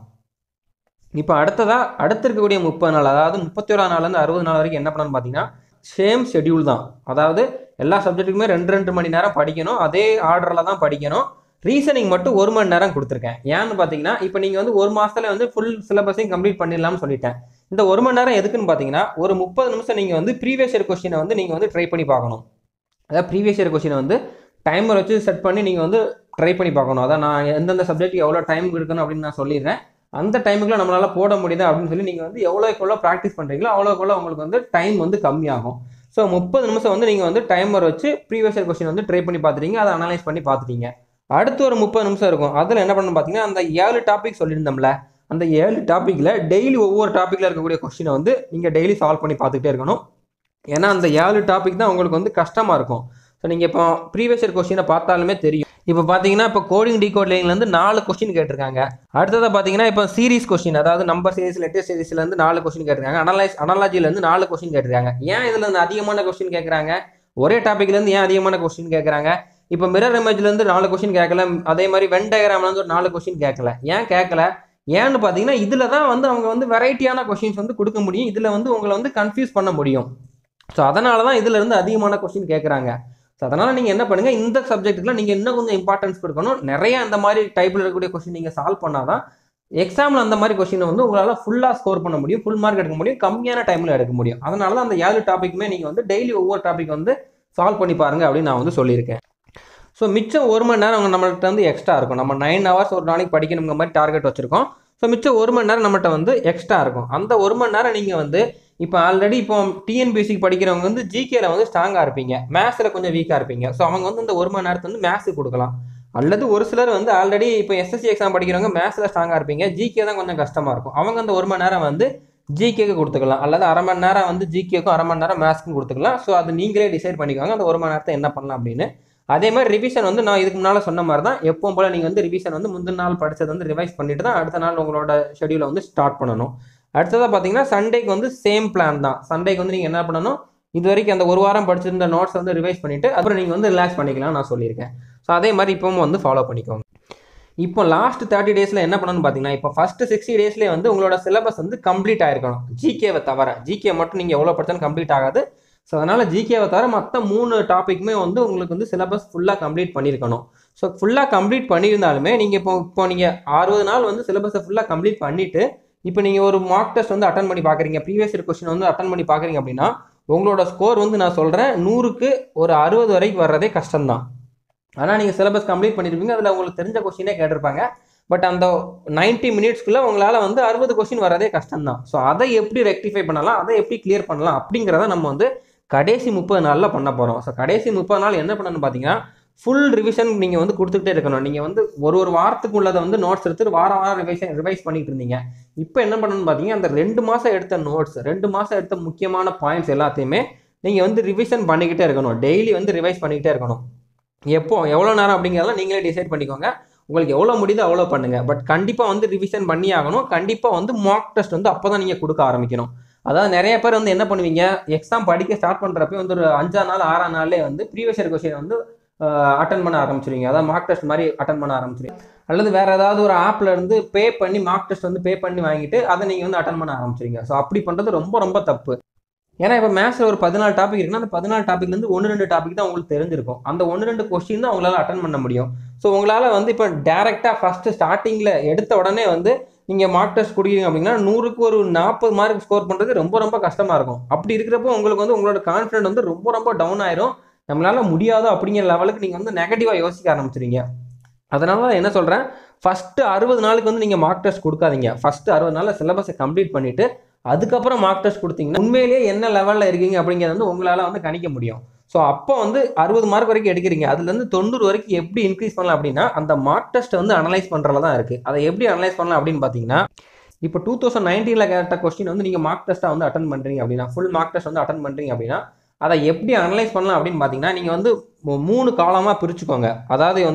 இப்போ அடுத்ததாக அடுத்து இருக்கக்கூடிய முப்பது நாள் அதாவது முப்பத்தி ஓராம் நாள்லேருந்து அறுபது நாள் வரைக்கும் என்ன பண்ணணும்னு பார்த்தீங்கன்னா சேம் ஷெட்யூல் தான் அதாவது எல்லா சப்ஜெக்ட்டுக்குமே ரெண்டு ரெண்டு மணி நேரம் படிக்கணும் அதே ஆர்டரில் தான் படிக்கணும் ரீசனிங் மட்டும் ஒரு மணி நேரம் கொடுத்துருக்கேன் ஏன்னு பார்த்தீங்கன்னா இப்போ நீங்கள் வந்து ஒரு மாதத்துல வந்து ஃபுல் சிலபஸையும் கம்ப்ளீட் பண்ணிடலாம்னு சொல்லிட்டேன் இந்த ஒரு மணி நேரம் எதுக்குன்னு பார்த்தீங்கன்னா ஒரு முப்பது நிமிஷம் நீங்கள் வந்து ப்ரீவியஸ் இயர் கொஸ்டினை வந்து நீங்கள் வந்து ட்ரை பண்ணி பார்க்கணும் அதாவது ப்ரீவியஸ் இயர் கொஸ்டினை வந்து டைமர் வச்சு செட் பண்ணி நீங்கள் வந்து ட்ரை பண்ணி பார்க்கணும் அதான் நான் எந்தெந்த சப்ஜெக்ட் எவ்வளோ டைம் எடுக்கணும் அப்படின்னு நான் சொல்லிடுறேன் அந்த டைமுக்குள்ள நம்மளால போட முடியுது அப்படின்னு சொல்லி நீங்கள் வந்து எவ்வளோக்கு எவ்வளோ ப்ராக்டிஸ் பண்ணுறீங்களோ அவ்வளோக்கு உங்களுக்கு வந்து டைம் வந்து கம்மியாகும் ஸோ முப்பது நிமிஷம் வந்து நீங்கள் வந்து டைமர் வச்சு ப்ரீவியஸ் இயர் கொஸ்டின் வந்து ட்ரை பண்ணி பார்த்துட்டீங்க அதை அனலைஸ் பண்ணி பார்த்துட்டீங்க அடுத்து ஒரு முப்பது நிமிஷம் இருக்கும் அதில் என்ன பண்ணணும் பார்த்தீங்கன்னா அந்த ஏழு டாபிக் சொல்லியிருந்தோம்ல அந்த ஏழு டாப்பிக்கில் டெய்லி ஒவ்வொரு டாப்பிக்கில் இருக்கக்கூடிய கொஸ்டினை வந்து நீங்கள் டெய்லி சால்வ் பண்ணி பார்த்துக்கிட்டே இருக்கணும் ஏன்னா அந்த ஏழு டாபிக் தான் உங்களுக்கு வந்து கஷ்டமாக இருக்கும் ஸோ நீங்கள் இப்போ ப்ரீவியஸ் இயர் கொஸ்டினை பார்த்தாலுமே தெரியும் இப்போ பார்த்தீங்கன்னா இப்போ கோடிங் டிகோட்லேருந்து நாலு கொஸ்டின் கேட்டிருக்காங்க அடுத்ததாக பார்த்தீங்கன்னா இப்போ சீரிஸ் கொஸ்டின் அதாவது நம்பர் சீரிஸ் லெட்டர் சீரிஸ்லேருந்து நாலு கொஸ்டின் கேட்டிருக்காங்க அனலைஸ் அனாலஜிலேருந்து நாலு கொஸ்டின் கேட்டிருக்காங்க ஏன் இதில் இருந்து அதிகமான கொஸ்டின் கேட்குறாங்க ஒரே டாப்பிக்லேருந்து ஏன் அதிகமான கொஸ்டின் கேட்குறாங்க இப்போ மிரர் இமேஜ்லேருந்து நாலு கொஸ்டின் கேட்கல அதே மாதிரி வென் டயக்ராம்லேருந்து ஒரு நாலு கொஸ்டின் கேட்கல ஏன் கேட்கல ஏன்னு பார்த்தீங்கன்னா இதில் தான் வந்து அவங்க வந்து வெரைட்டியான கொஸ்டின்ஸ் வந்து கொடுக்க முடியும் இதில் வந்து உங்களை வந்து கன்ஃபியூஸ் பண்ண முடியும் ஸோ அதனால தான் இதில் இருந்து அதிகமான கொஸ்டின் கேட்குறாங்க ஸோ அதனால் நீங்கள் என்ன பண்ணுங்கள் இந்த சப்ஜெக்ட்டுக்குலாம் நீங்கள் இன்னும் கொஞ்சம் இம்பார்ட்டன்ஸ் கொடுக்கணும் நிறைய அந்த மாதிரி டைப்பில் இருக்கக்கூடிய கொஸ்டின் நீங்கள் சால்வ் பண்ணால் தான் எக்ஸாமில் அந்த மாதிரி கொஸ்டினை வந்து உங்களால் ஃபுல்லாக ஸ்கோர் பண்ண முடியும் ஃபுல் மார்க் எடுக்க முடியும் கம்மியான டைமில் எடுக்க முடியும் அதனால தான் அந்த ஏழு டாப்பிக்குமே நீங்கள் வந்து டெய்லி ஒவ்வொரு டாபிக் வந்து சால்வ் பண்ணி பாருங்க அப்படின்னு நான் வந்து சொல்லியிருக்கேன் ஸோ மிச்சம் ஒரு மணி நேரம் அவங்க நம்மள்ட்ட வந்து எக்ஸ்ட்ரா இருக்கும் நம்ம நைன் ஹவர்ஸ் ஒரு நாளைக்கு படிக்கணுங்கிற மாதிரி டார்கெட் வச்சுருக்கோம் ஸோ மிச்சம் ஒரு மணி நேரம் நம்மகிட்ட வந்து எக்ஸ்ட்ரா இருக்கும் அந்த ஒரு மணி நேரம் நீங்கள் வந்து இப்போ ஆல்ரெடி இப்போ டிஎன்பிஎஸ்சிக்கு படிக்கிறவங்க வந்து ஜிகேல வந்து ஸ்ட்ராங்காக இருப்பீங்க மேத்ஸில் கொஞ்சம் வீக்காக இருப்பீங்க ஸோ அவங்க வந்து இந்த ஒரு மணி நேரத்தை வந்து மேத்ஸுக்கு கொடுக்கலாம் அல்லது ஒரு சிலர் வந்து ஆல்ரெடி இப்போ எஸ்எஸ்சி எக்ஸாம் படிக்கிறவங்க மேத்ஸில் ஸ்ட்ராங்காக இருப்பீங்க ஜிகே தான் கொஞ்சம் கஷ்டமாக இருக்கும் அவங்க அந்த ஒரு மணி நேரம் வந்து ஜிகேக்கு கொடுத்துக்கலாம் அல்லது அரை மணி நேரம் வந்து ஜிகேக்கும் அரை மணி நேரம் மேத்ஸ்க்கும் கொடுத்துக்கலாம் ஸோ அது நீங்களே டிசைட் பண்ணிக்கோங்க அந்த ஒரு மணி நேரத்தை என்ன பண்ணலாம் அப்படின்னு அதே மாதிரி ரிவிஷன் வந்து நான் இதுக்கு முன்னால் சொன்ன மாதிரி தான் எப்பவும் போல் நீங்கள் வந்து ரிவிஷன் வந்து முந்தின நாள் படித்தது வந்து ரிவைஸ் பண்ணிட்டு தான் அடுத்த நாள் உங்களோட ஷெடியூலை வந்து ஸ்டார்ட் பண்ணணும் அடுத்ததாக பார்த்தீங்கன்னா சண்டேக்கு வந்து சேம் பிளான் தான் சண்டேக்கு வந்து நீங்கள் என்ன பண்ணணும் இது வரைக்கும் அந்த ஒரு வாரம் படிச்சிருந்த நோட்ஸ் வந்து ரிவைஸ் பண்ணிவிட்டு அப்புறம் நீங்கள் வந்து ரிலாக்ஸ் பண்ணிக்கலாம் நான் சொல்லியிருக்கேன் ஸோ அதே மாதிரி இப்பவும் வந்து ஃபாலோ பண்ணிக்கோங்க இப்போ லாஸ்ட் தேர்ட்டி டேஸில் என்ன பண்ணணும்னு பார்த்தீங்கன்னா இப்போ ஃபஸ்ட்டு சிக்ஸ்டி டேஸ்லேயே வந்து உங்களோட சிலபஸ் வந்து கம்ப்ளீட் ஆயிருக்கணும் ஜிகேவை தவிர ஜிகே மட்டும் நீங்கள் எவ்வளோ படித்தாலும் கம்ப்ளீட் ஆகாது ஸோ அதனால் ஜிகேவை தவிர மற்ற மூணு டாப்பிக்குமே வந்து உங்களுக்கு வந்து சிலபஸ் ஃபுல்லாக கம்ப்ளீட் பண்ணியிருக்கணும் ஸோ ஃபுல்லாக கம்ப்ளீட் பண்ணியிருந்தாலுமே நீங்கள் இப்போ இப்போ நீங்கள் அறுபது நாள் வந்து சிலபஸை ஃபுல்லாக கம்ப்ளீட் பண்ணிவிட்டு இப்போ நீங்கள் ஒரு மார்க் டெஸ்ட் வந்து அட்டன் பண்ணி பார்க்குறீங்க ப்ரீவியஸ் இயர் கொஸ்டின் வந்து அட்டன் பண்ணி பார்க்குறீங்க அப்படின்னா உங்களோட ஸ்கோர் வந்து நான் சொல்கிறேன் நூறுக்கு ஒரு அறுபது வரைக்கும் வர்றதே கஷ்டம்தான் ஆனால் நீங்கள் சிலபஸ் கம்ப்ளீட் பண்ணியிருப்பீங்க அதில் உங்களுக்கு தெரிஞ்ச கொஸ்டினே கேட்டிருப்பாங்க பட் அந்த நைன்ட்டி மினிட்ஸ்க்குள்ளே உங்களால் வந்து அறுபது கொஸ்டின் வரதே கஷ்டம்தான் ஸோ அதை எப்படி ரெக்டிஃபை பண்ணலாம் அதை எப்படி கிளியர் பண்ணலாம் அப்படிங்கிறத நம்ம வந்து கடைசி முப்பது நாளில் பண்ண போகிறோம் ஸோ கடைசி முப்பது நாள் என்ன பண்ணணும்னு பார்த்தீங்கன்னா ஃபுல் ரிவிஷன் நீங்கள் வந்து கொடுத்துக்கிட்டே இருக்கணும் நீங்கள் வந்து ஒரு ஒரு வாரத்துக்கு உள்ளதை வந்து நோட்ஸ் எடுத்து வாரம் வாரம் ரிவைஸ் ரிவைஸ் பண்ணிட்டு இருந்தீங்க இப்போ என்ன பண்ணணும்னு பார்த்தீங்கன்னா அந்த ரெண்டு மாதம் எடுத்த நோட்ஸ் ரெண்டு மாதம் எடுத்த முக்கியமான பாயிண்ட்ஸ் எல்லாத்தையுமே நீங்கள் வந்து ரிவிஷன் பண்ணிக்கிட்டே இருக்கணும் டெய்லி வந்து ரிவைஸ் பண்ணிக்கிட்டே இருக்கணும் எப்போ எவ்வளோ நேரம் அப்படிங்கிறதெல்லாம் நீங்களே டிசைட் பண்ணிக்கோங்க உங்களுக்கு எவ்வளோ முடியுதோ அவ்வளோ பண்ணுங்கள் பட் கண்டிப்பாக வந்து ரிவிஷன் பண்ணி ஆகணும் கண்டிப்பாக வந்து மார்க் டெஸ்ட் வந்து அப்போ தான் நீங்கள் கொடுக்க ஆரம்பிக்கணும் அதாவது நிறைய பேர் வந்து என்ன பண்ணுவீங்க எக்ஸாம் படிக்க ஸ்டார்ட் பண்ணுறப்ப வந்து ஒரு அஞ்சாம் நாள் ஆறாம் நாள்லேயே வந்து ப்ரீவியஸ் இயர் கொஸ்டின் வந்து அட்டன் பண்ண ஆரம்பிச்சிருவீங்க அதாவது மார்க் டெஸ்ட் மாதிரி அட்டன் பண்ண ஆரம்பிச்சிருவீங்க அல்லது வேறு ஏதாவது ஒரு ஆப்பில் இருந்து பே பண்ணி மார்க் டெஸ்ட் வந்து பே பண்ணி வாங்கிட்டு அதை நீங்கள் வந்து அட்டன் பண்ண ஆரம்பிச்சிருங்க ஸோ அப்படி பண்ணுறது ரொம்ப ரொம்ப தப்பு ஏன்னா இப்போ மேத்ஸில் ஒரு பதினாலு டாபிக் இருக்குன்னா அந்த பதினாலு டாப்பிக்லேருந்து ஒன்று ரெண்டு டாபிக் தான் உங்களுக்கு தெரிஞ்சிருக்கும் அந்த ஒன்று ரெண்டு கொஸ்டின் தான் உங்களால் அட்டன் பண்ண முடியும் ஸோ உங்களால் வந்து இப்போ டேரெக்டாக ஃபஸ்ட்டு ஸ்டார்டிங்கில் எடுத்த உடனே வந்து நீங்கள் மார்க் டெஸ்ட் கொடுக்குறீங்க அப்படின்னா நூறுக்கு ஒரு நாற்பது மார்க் ஸ்கோர் பண்ணுறது ரொம்ப ரொம்ப கஷ்டமாக இருக்கும் அப்படி இருக்கிறப்போ உங்களுக்கு வந்து உங்களோட கான்ஃபிடென்ட் வந்து ரொம்ப ரொம்ப டவுன் ஆயிரும் நம்மளால முடியாதோ அப்படிங்கிற லெவலுக்கு நீங்கள் வந்து நெகட்டிவாக யோசிக்க ஆரம்பிச்சிருங்க அதனால தான் என்ன சொல்கிறேன் ஃபஸ்ட்டு அறுபது நாளுக்கு வந்து நீங்கள் மார்க் டெஸ்ட் கொடுக்காதீங்க ஃபஸ்ட்டு அறுபது நாளில் சிலபஸை கம்ப்ளீட் பண்ணிவிட்டு அதுக்கப்புறம் மார்க் டெஸ்ட் கொடுத்தீங்கன்னா உண்மையிலேயே என்ன லெவலில் இருக்கீங்க அப்படிங்கிறத வந்து உங்களால் வந்து கணிக்க முடியும் ஸோ அப்போ வந்து அறுபது மார்க் வரைக்கும் எடுக்கிறீங்க அதுலேருந்து தொண்ணூறு வரைக்கும் எப்படி இன்க்ரீஸ் பண்ணலாம் அப்படின்னா அந்த மார்க் டெஸ்ட்டை வந்து அனலைஸ் பண்ணுறதுல தான் இருக்குது அதை எப்படி அனலைஸ் பண்ணலாம் அப்படின்னு பார்த்தீங்கன்னா இப்போ டூ தௌசண்ட் நைன்டீனில் கேட்ட கொஸ்டின் வந்து நீங்கள் மார்க் டெஸ்ட்டாக வந்து அட்டன் பண்ணுறீங்க அப்படின்னா ஃபுல் மார்க் டெஸ்ட் வந்து அட்டன் பண்ணுறீங்க அப்படின்னா அதை எப்படி அனலைஸ் பண்ணலாம் அப்படின்னு பார்த்தீங்கன்னா நீங்கள் வந்து மூணு காலமாக பிரிச்சுக்கோங்க அதாவது வந்து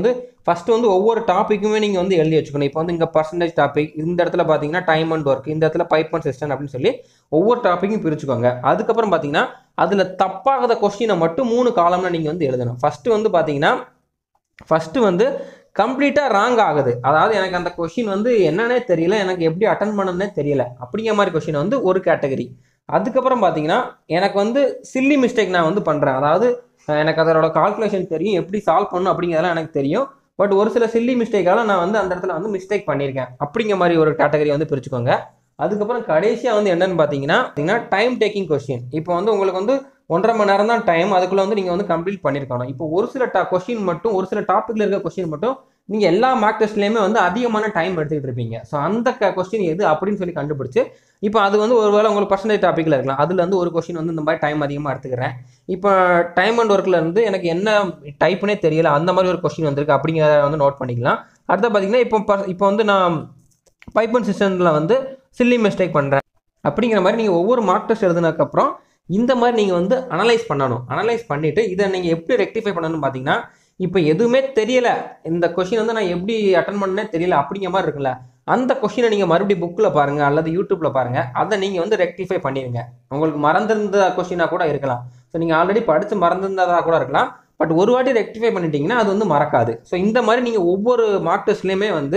ஃபஸ்ட்டு வந்து ஒவ்வொரு டாப்பிக்குமே நீங்கள் வந்து எழுதி வச்சுக்கணும் இப்போ வந்து இங்கே பர்சன்டேஜ் டாபிக் இந்த இடத்துல பார்த்தீங்கன்னா டைம் அண்ட் ஒர்க் இந்த இடத்துல பைப் அண்ட் சிஸ்டம் அப்படின்னு சொல்லி ஒவ்வொரு டாப்பிக்கும் பிரிச்சுக்கோங்க அதுக்கப்புறம் பார்த்தீங்கன்னா அதில் தப்பாகாத கொஸ்டினை மட்டும் மூணு காலம்ல நீங்கள் வந்து எழுதணும் ஃபஸ்ட்டு வந்து பார்த்தீங்கன்னா ஃபஸ்ட்டு வந்து கம்ப்ளீட்டாக ராங் ஆகுது அதாவது எனக்கு அந்த கொஷின் வந்து என்னன்னே தெரியல எனக்கு எப்படி அட்டன் பண்ணணும்னே தெரியல அப்படிங்கிற மாதிரி கொஷின் வந்து ஒரு கேட்டகரி அதுக்கப்புறம் பார்த்தீங்கன்னா எனக்கு வந்து சில்லி மிஸ்டேக் நான் வந்து பண்ணுறேன் அதாவது அஹ், எனக்கு அதோட கால்குலேஷன் தெரியும் எப்படி சால்வ் பண்ணணும் அப்படிங்கிறதெல்லாம் எனக்கு தெரியும் பட் ஒரு சில சில்லி மிஸ்டேக்கால நான் வந்து அந்த இடத்துல வந்து மிஸ்டேக் பண்ணியிருக்கேன் அப்படிங்கிற மாதிரி ஒரு கேட்டகரி வந்து பிரிச்சுக்கோங்க அதுக்கப்புறம் கடைசியாக வந்து என்னன்னு பார்த்தீங்கன்னா பார்த்தீங்கன்னா டைம் டேக்கிங் கொஸ்டின் இப்போ வந்து உங்களுக்கு வந்து ஒன்றரை மணி நேரம் தான் டைம் அதுக்குள்ள வந்து நீங்கள் வந்து கம்ப்ளீட் பண்ணியிருக்கணும் இப்போ ஒரு சில டா கொஸ்டின் மட்டும் ஒரு சில டாப்பிக்கில் இருக்க கொஸ்டின் மட்டும் நீங்கள் எல்லா மார்க் டெஸ்ட்லேயுமே வந்து அதிகமான டைம் எடுத்துக்கிட்டு இருப்பீங்க ஸோ அந்த கொஸ்டின் எது அப்படின்னு சொல்லி கண்டுபிடிச்சு இப்போ அது வந்து ஒருவேளை உங்களுக்கு பர்சன்டேஜ் டாப்பிக்கில் இருக்கலாம் அதில் வந்து ஒரு கொஸ்டின் வந்து இந்த மாதிரி டைம் அதிகமாக எடுத்துக்கிறேன் இப்போ டைம் அண்ட் ஒர்க்கில் இருந்து எனக்கு என்ன டைப்னே தெரியல அந்த மாதிரி ஒரு கொஸ்டின் வந்திருக்கு அப்படிங்கிறத வந்து நோட் பண்ணிக்கலாம் அடுத்து பார்த்தீங்கன்னா இப்போ ப- இப்போ வந்து நான் பைப்பன் சிஸ்டமில் வந்து சில்லி மிஸ்டேக் பண்ணுறேன் அப்படிங்கிற மாதிரி நீங்கள் ஒவ்வொரு மார்க் டெஸ்ட் எழுதுனதுக்கப்புறம் இந்த மாதிரி நீங்கள் வந்து அனலைஸ் பண்ணணும் அனலைஸ் பண்ணிவிட்டு இதை நீங்கள் எப்படி ரெக்டிஃபை பண்ணணும்னு பார்த்தீங்கன்னா இப்போ எதுவுமே தெரியல இந்த கொஷின் வந்து நான் எப்படி அட்டன் பண்ணனே தெரியல அப்படிங்கிற மாதிரி இருக்குல்ல அந்த கொஷினை நீங்கள் மறுபடியும் புக்கில் பாருங்கள் அல்லது யூடியூப்பில் பாருங்கள் அதை நீங்கள் வந்து ரெக்டிஃபை பண்ணிடுங்க உங்களுக்கு மறந்திருந்த கொஷினாக கூட இருக்கலாம் ஸோ நீங்கள் ஆல்ரெடி படித்து மறந்திருந்ததாக கூட இருக்கலாம் பட் ஒரு வாட்டி ரெக்டிஃபை பண்ணிட்டீங்கன்னா அது வந்து மறக்காது ஸோ இந்த மாதிரி நீங்கள் ஒவ்வொரு மார்க் டெஸ்ட்லேயுமே வந்து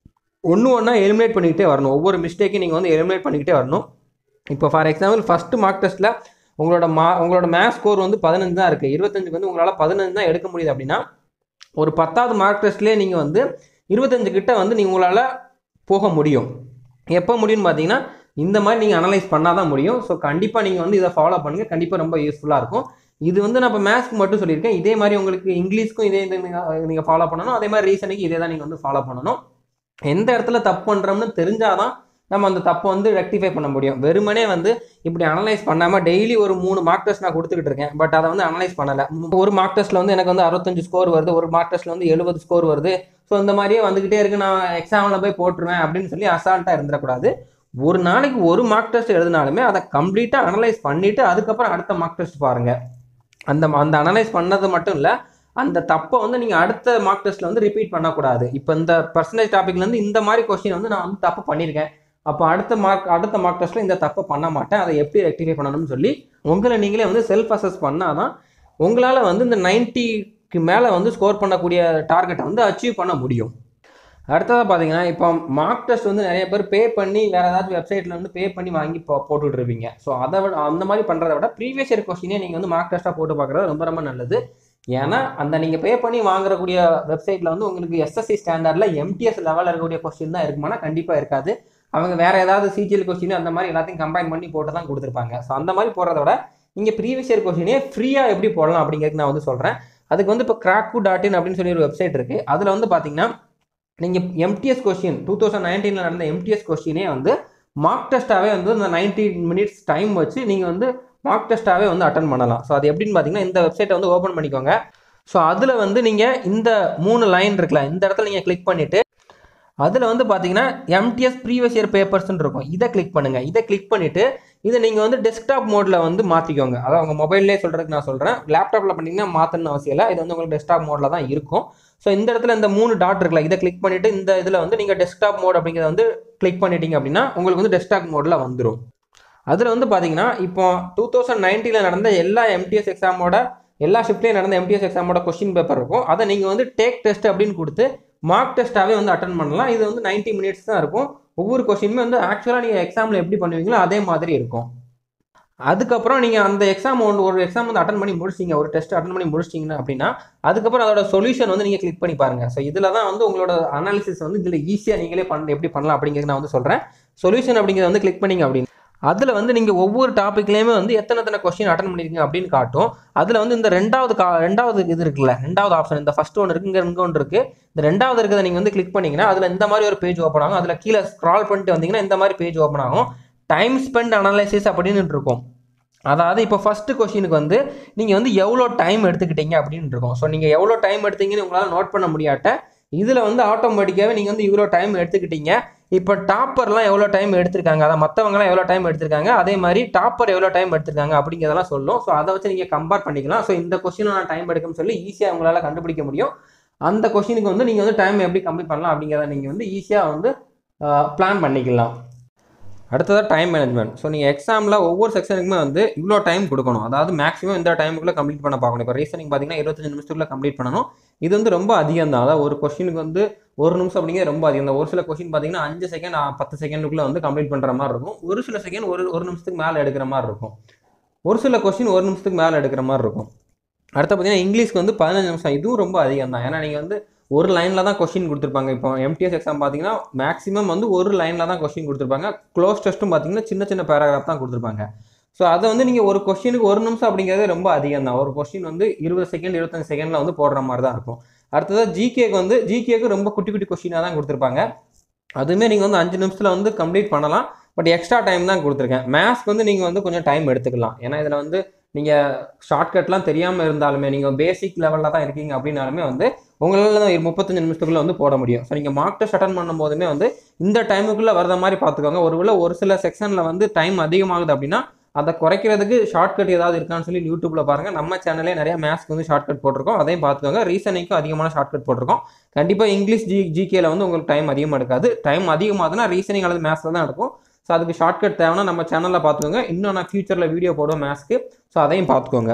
ஒன்று ஒன்றா எலிமினேட் பண்ணிக்கிட்டே வரணும் ஒவ்வொரு மிஸ்டேக்கையும் நீங்கள் வந்து எலிமினேட் பண்ணிக்கிட்டே வரணும் இப்போ ஃபார் எக்ஸாம்பிள் ஃபஸ்ட்டு மார்க் டெஸ்ட்டில் உங்களோட மா உங்களோட மேத்ஸ் ஸ்கோர் வந்து பதினஞ்சு தான் இருக்குது இருபத்தஞ்சுக்கு வந்து உங்களால் பதினஞ்சு தான் எடுக்க முடியுது அப்படின்னா ஒரு பத்தாவது மார்க் டெஸ்ட்லேயே நீங்கள் வந்து இருபத்தஞ்சு கிட்ட வந்து நீங்கள் உங்களால் போக முடியும் எப்போ முடியும்னு பார்த்தீங்கன்னா இந்த மாதிரி நீங்கள் அனலைஸ் பண்ணால் தான் முடியும் ஸோ கண்டிப்பாக நீங்கள் வந்து இதை ஃபாலோ பண்ணுங்கள் கண்டிப்பாக ரொம்ப யூஸ்ஃபுல்லாக இருக்கும் இது வந்து நான் இப்போ மேத்ஸ்க்கு மட்டும் சொல்லியிருக்கேன் இதே மாதிரி உங்களுக்கு இங்கிலீஷ்க்கும் இதே நீங்கள் ஃபாலோ பண்ணணும் அதே மாதிரி ரீசனுக்கு இதே தான் நீங்கள் வந்து ஃபாலோ பண்ணணும் எந்த இடத்துல தப்பு பண்ணுறோம்னு தெரிஞ்சாதான் நம்ம அந்த தப்பை வந்து ரெக்டிஃபை பண்ண முடியும் வெறுமனே வந்து இப்படி அனலைஸ் பண்ணாமல் டெய்லி ஒரு மூணு மார்க் டெஸ்ட் நான் கொடுத்துக்கிட்டு இருக்கேன் பட் அதை வந்து அனலைஸ் பண்ணலை ஒரு மார்க் டெஸ்ட்டில் வந்து எனக்கு வந்து அறுபத்தஞ்சு ஸ்கோர் வருது ஒரு மார்க் டெஸ்ட்டில் வந்து எழுபது ஸ்கோர் வருது ஸோ இந்த மாதிரியே வந்துக்கிட்டே இருக்கு நான் எக்ஸாமில் போய் போட்டுருவேன் அப்படின்னு சொல்லி அசால்ட்டாக இருந்துடக்கூடாது ஒரு நாளைக்கு ஒரு மார்க் டெஸ்ட் எழுதினாலுமே அதை கம்ப்ளீட்டாக அனலைஸ் பண்ணிவிட்டு அதுக்கப்புறம் அடுத்த மார்க் டெஸ்ட் பாருங்கள் அந்த அந்த அனலைஸ் பண்ணது மட்டும் இல்லை அந்த தப்பை வந்து நீங்கள் அடுத்த மார்க் டெஸ்ட்டில் வந்து ரிப்பீட் பண்ணக்கூடாது இப்போ இந்த பர்சன்டேஜ் டாப்பிக்லேருந்து இந்த மாதிரி கொஸ்டின் வந்து நான் வந்து தப்பு பண்ணியிருக்கேன் அப்போ அடுத்த மார்க் அடுத்த மார்க் டெஸ்ட்டில் இந்த தப்பை பண்ண மாட்டேன் அதை எப்படி ரெக்டிஃபை பண்ணணும்னு சொல்லி உங்களை நீங்களே வந்து செல்ஃப் அசஸ் பண்ணால் தான் உங்களால் வந்து இந்த 90க்கு மேலே வந்து ஸ்கோர் பண்ணக்கூடிய டார்கெட்டை வந்து அச்சீவ் பண்ண முடியும் அடுத்ததாக பார்த்தீங்கன்னா இப்போ மார்க் டெஸ்ட் வந்து நிறைய பேர் பே பண்ணி வேறு ஏதாச்சும் வெப்சைட்டில் வந்து பே பண்ணி வாங்கி போ போட்டுட்டு இருப்பீங்க ஸோ அதை விட அந்த மாதிரி பண்ணுறத விட ப்ரீவியஸ் இயர் கொஸ்டினே நீங்கள் வந்து மார்க் டெஸ்ட்டாக போட்டு பார்க்குறது ரொம்ப ரொம்ப நல்லது ஏன்னா அந்த நீங்கள் பே பண்ணி வாங்குறக்கூடிய வெப்சைட்டில் வந்து உங்களுக்கு எஸ்எஸ்சி ஸ்டாண்டர்டில் எம்டிஎஸ் லெவலில் இருக்கக்கூடிய கொஸ்டின் தான் இருக்குமானா கண்டிப்பாக இருக்காது அவங்க வேற ஏதாவது சிஜிஎல் கொஸ்டின் அந்த மாதிரி எல்லாத்தையும் கம்பைன் பண்ணி போட்டு தான் கொடுத்துருப்பாங்க ஸோ அந்த மாதிரி போடுறத விட நீங்கள் ப்ரீவியஸ் இயர் கொஸ்டினே ஃப்ரீயாக எப்படி போடலாம் அப்படிங்கிறது நான் வந்து சொல்கிறேன் அதுக்கு வந்து இப்போ கிராக்கு டாட் இன் அப்படின்னு சொல்லி ஒரு வெப்சைட் இருக்குது அதில் வந்து பார்த்தீங்கன்னா நீங்கள் எம்டிஎஸ் கொஸ்டின் டூ தௌசண்ட் நைன்டீனில் நடந்த எம்டிஎஸ் கொஸ்டினே வந்து மார்க் டெஸ்ட்டாகவே வந்து இந்த 90 மினிட்ஸ் டைம் வச்சு நீங்கள் வந்து மார்க் டெஸ்ட்டாகவே வந்து அட்டன் பண்ணலாம் ஸோ அது எப்படின்னு பார்த்தீங்கன்னா இந்த வெப்சைட்டை வந்து ஓப்பன் பண்ணிக்கோங்க ஸோ அதில் வந்து நீங்கள் இந்த மூணு லைன் இருக்குல்ல இந்த இடத்துல நீங்கள் கிளிக் பண்ணிவிட்டு அதில் வந்து பார்த்தீங்கன்னா எம்டிஎஸ் ப்ரீவியஸ் இயர் பேப்பர்ஸ்னு இருக்கும் இதை கிளிக் பண்ணுங்கள் இதை கிளிக் பண்ணிவிட்டு இதை நீங்கள் வந்து டெஸ்க்டாப் மோடில் வந்து மாற்றிக்கோங்க அதான் உங்கள் மொபைல்லே சொல்கிறதுக்கு நான் சொல்கிறேன் லேப்டாப்பில் பண்ணிங்கன்னா மாற்றணும்னு அவசியம் இல்லை இது வந்து உங்களுக்கு டெஸ்க்டாப் மோடில் தான் இருக்கும் ஸோ இந்த இடத்துல இந்த மூணு டாட் இருக்குல்ல இதை கிளிக் பண்ணிவிட்டு இந்த இதில் வந்து நீங்கள் டெஸ்க்டாப் மோட் அப்படிங்கிறத வந்து கிளிக் பண்ணிட்டீங்க அப்படின்னா உங்களுக்கு வந்து டெஸ்க்டாப் மோடில் வந்துடும் அதில் வந்து பார்த்தீங்கன்னா இப்போ டூ தௌசண்ட் நைன்டீனில் நடந்த எல்லா எம்டிஎஸ் எக்ஸாமோட எல்லா ஷிஃப்ட்லேயும் நடந்த எம்டிஎஸ் எக்ஸாமோட கொஸ்டின் பேப்பர் இருக்கும் அதை நீங்கள் வந்து டேக் டெஸ்ட் அப்படின்னு கொடுத்து மார்க் டெஸ்ட்டாகவே வந்து அட்டன் பண்ணலாம் இது வந்து 90 மினிட்ஸ் தான் இருக்கும் ஒவ்வொரு கொஸ்டினுமே வந்து ஆக்சுவலாக நீங்கள் எக்ஸாமில் எப்படி பண்ணுவீங்களோ அதே மாதிரி இருக்கும் அதுக்கப்புறம் நீங்கள் அந்த எக்ஸாம் ஒன்று ஒரு எக்ஸாம் வந்து அட்டன் பண்ணி முடிச்சிங்க ஒரு டெஸ்ட் அட்டன் பண்ணி முடிச்சிட்டிங்க அப்படின்னா அதுக்கப்புறம் அதோட சொல்யூஷன் வந்து நீங்கள் கிளிக் பண்ணி பாருங்கள் ஸோ இதில் தான் வந்து உங்களோட அனாலிசிஸ் வந்து இதில் ஈஸியாக நீங்களே பண்ண எப்படி பண்ணலாம் அப்படிங்கிறது நான் வந்து சொல்கிறேன் சொல்யூஷன் அப்படிங்கிறத வந்து கிளிக் பண்ணிங்க அப்படின்னு அதில் வந்து நீங்கள் ஒவ்வொரு டாப்பிக்லேயுமே வந்து எத்தனை எத்தனை கொஸ்டின் அட்டன் பண்ணியிருக்கீங்க அப்படின்னு காட்டும் அதில் வந்து இந்த ரெண்டாவது கா ரெண்டாவது இது இருக்குல்ல ரெண்டாவது ஆப்ஷன் இந்த ஃபர்ஸ்ட் ஒன்று இருக்கு இங்கே இங்கே ஒன்று இருக்குது இந்த ரெண்டாவது இருக்கிறத நீங்கள் வந்து கிளிக் பண்ணீங்கன்னா அதில் இந்த மாதிரி ஒரு பேஜ் ஓப்பன் ஆகும் அதில் கீழே ஸ்க்ரால் பண்ணிட்டு வந்தீங்கன்னா இந்த மாதிரி பேஜ் ஓப்பன் ஆகும் டைம் ஸ்பெண்ட் அனாலிசிஸ் அப்படின்னு இருக்கும் அதாவது இப்போ ஃபஸ்ட்டு கொஷினுக்கு வந்து நீங்கள் வந்து எவ்வளோ டைம் எடுத்துக்கிட்டீங்க அப்படின்னு இருக்கும் ஸோ நீங்கள் எவ்வளோ டைம் எடுத்தீங்கன்னு உங்களால் நோட் பண்ண முடியாட்ட இதில் வந்து ஆட்டோமேட்டிக்காகவே நீங்கள் வந்து இவ்வளோ டைம் எடுத்துக்கிட்டீங்க இப்போ டாப்பர்லாம் எவ்வளோ டைம் எடுத்திருக்காங்க அதை மற்றவங்களாம் எவ்வளோ டைம் எடுத்திருக்காங்க அதே மாதிரி டாப்பர் எவ்வளோ டைம் எடுத்திருக்காங்க அப்படிங்கிறதெல்லாம் சொல்லும் ஸோ அதை வச்சு நீங்கள் கம்பேர் பண்ணிக்கலாம் ஸோ இந்த கொஸ்டினில் நான் டைம் எடுக்கும்னு சொல்லி ஈஸியாக உங்களால் கண்டுபிடிக்க முடியும் அந்த கொஷினுக்கு வந்து நீங்கள் வந்து டைம் எப்படி கம்ப்ளீட் பண்ணலாம் அப்படிங்கிறத நீங்கள் வந்து ஈஸியாக வந்து பிளான் பண்ணிக்கலாம் அடுத்ததாக டைம் மேனேஜ்மெண்ட் ஸோ நீங்கள் எக்ஸாமில் ஒவ்வொரு செக்ஷனுக்குமே வந்து இவ்வளோ டைம் கொடுக்கணும் அதாவது மேக்ஸிமம் இந்த டைமுக்குள்ளே கம்ப்ளீட் பண்ண பார்க்கணும் இப்போ ரீசனிங் பார்த்தீங்கன்னா இருபத்தஞ்சு நிமிஷத்துக்குள்ள கம்ப்ளீட் பண்ணணும் இது வந்து ரொம்ப அதிகம் தான் அதாவது ஒரு கொஸ்டினுக்கு வந்து ஒரு நிமிஷம் அப்படிங்கிறது ரொம்ப அதிகம் தான் ஒரு சில கொஸ்டின் பார்த்தீங்கன்னா அஞ்சு செகண்ட் பத்து செகண்டுக்குள்ளே வந்து கம்ப்ளீட் பண்ணுற மாதிரி இருக்கும் ஒரு சில செகண்ட் ஒரு ஒரு நிமிஷத்துக்கு மேலே எடுக்கிற மாதிரி இருக்கும் ஒரு சில கொஸ்டின் ஒரு நிமிஷத்துக்கு மேலே எடுக்கிற மாதிரி இருக்கும் அடுத்து பார்த்தீங்கன்னா இங்கிலீஷ்க்கு வந்து பதினஞ்சு நிமிஷம் இதுவும் ரொம்ப அதிகம் தான் ஏன்னா நீங்கள் வந்து ஒரு லைனில் தான் கொஸ்டின் கொடுத்துருப்பாங்க இப்போ எம்டிஎஸ் எக்ஸாம் பார்த்தீங்கன்னா மேக்ஸிமம் வந்து ஒரு லைனில் தான் கொஸ்டின் கொடுத்துருப்பாங்க க்ளோஸ் டெஸ்ட்டும் பார்த்தீங்கன்னா சின்ன சின்ன பேராகிராஃப் தான் கொடுத்துருப்பாங்க ஸோ அதை வந்து நீங்கள் ஒரு கொஸ்டினுக்கு ஒரு நிமிஷம் அப்படிங்கிறது ரொம்ப அதிகம் தான் ஒரு கொஸ்டின் வந்து இருபது செகண்ட் இருபத்தஞ்சு செகண்டில் வந்து போடுற மாதிரி தான் இருக்கும் அடுத்ததாக ஜிகேக்கு வந்து ஜிகேக்கு ரொம்ப குட்டி குட்டி கொஸ்டினாக தான் கொடுத்துருப்பாங்க அதுவுமே நீங்கள் வந்து அஞ்சு நிமிஷத்தில் வந்து கம்ப்ளீட் பண்ணலாம் பட் எக்ஸ்ட்ரா டைம் தான் கொடுத்துருக்கேன் மேத்ஸ்க்கு வந்து நீங்கள் வந்து கொஞ்சம் டைம் எடுத்துக்கலாம் ஏன்னா இதில் வந்து நீங்கள் ஷார்ட்கட்லாம் தெரியாமல் இருந்தாலுமே நீங்கள் பேசிக் லெவலில் தான் இருக்கீங்க அப்படின்னாலுமே வந்து உங்களால் தான் முப்பத்தஞ்சு நிமிஷத்துக்குள்ளே வந்து போட முடியும் ஸோ நீங்கள் மார்க் டெஸ்ட் அட்டன் பண்ணும் போதுமே வந்து இந்த டைமுக்குள்ளே வரத மாதிரி பார்த்துக்கோங்க ஒருவேளை ஒரு சில செக்ஷனில் வந்து டைம் அதிகமாகுது அப்படின்னா அதை குறைக்கிறதுக்கு ஷார்ட்கட் ஏதாவது இருக்கான்னு சொல்லி யூடியூப்பில் பாருங்கள் நம்ம சேனலே நிறைய மேத்ஸ்க்கு வந்து ஷார்ட்கட் போட்டிருக்கோம் அதையும் பார்த்துக்கோங்க ரீசனிங்க்கும் அதிகமான ஷார்ட்கட் போட்டிருக்கோம் கண்டிப்பாக இங்கிலீஷ் ஜி ஜிகேல வந்து உங்களுக்கு டைம் அதிகமாக எடுக்காது டைம் அதிகமாகுதுன்னா ரீசனிங் அல்லது மேத்ஸில் தான் இருக்கும் ஸோ அதுக்கு ஷார்ட்கட் தேவைன்னா நம்ம சேனலில் பார்த்துக்கோங்க இன்னும் நான் ஃபியூச்சரில் வீடியோ போடுவேன் மேத்ஸ்க்கு ஸோ அதையும் பார்த்துக்கோங்க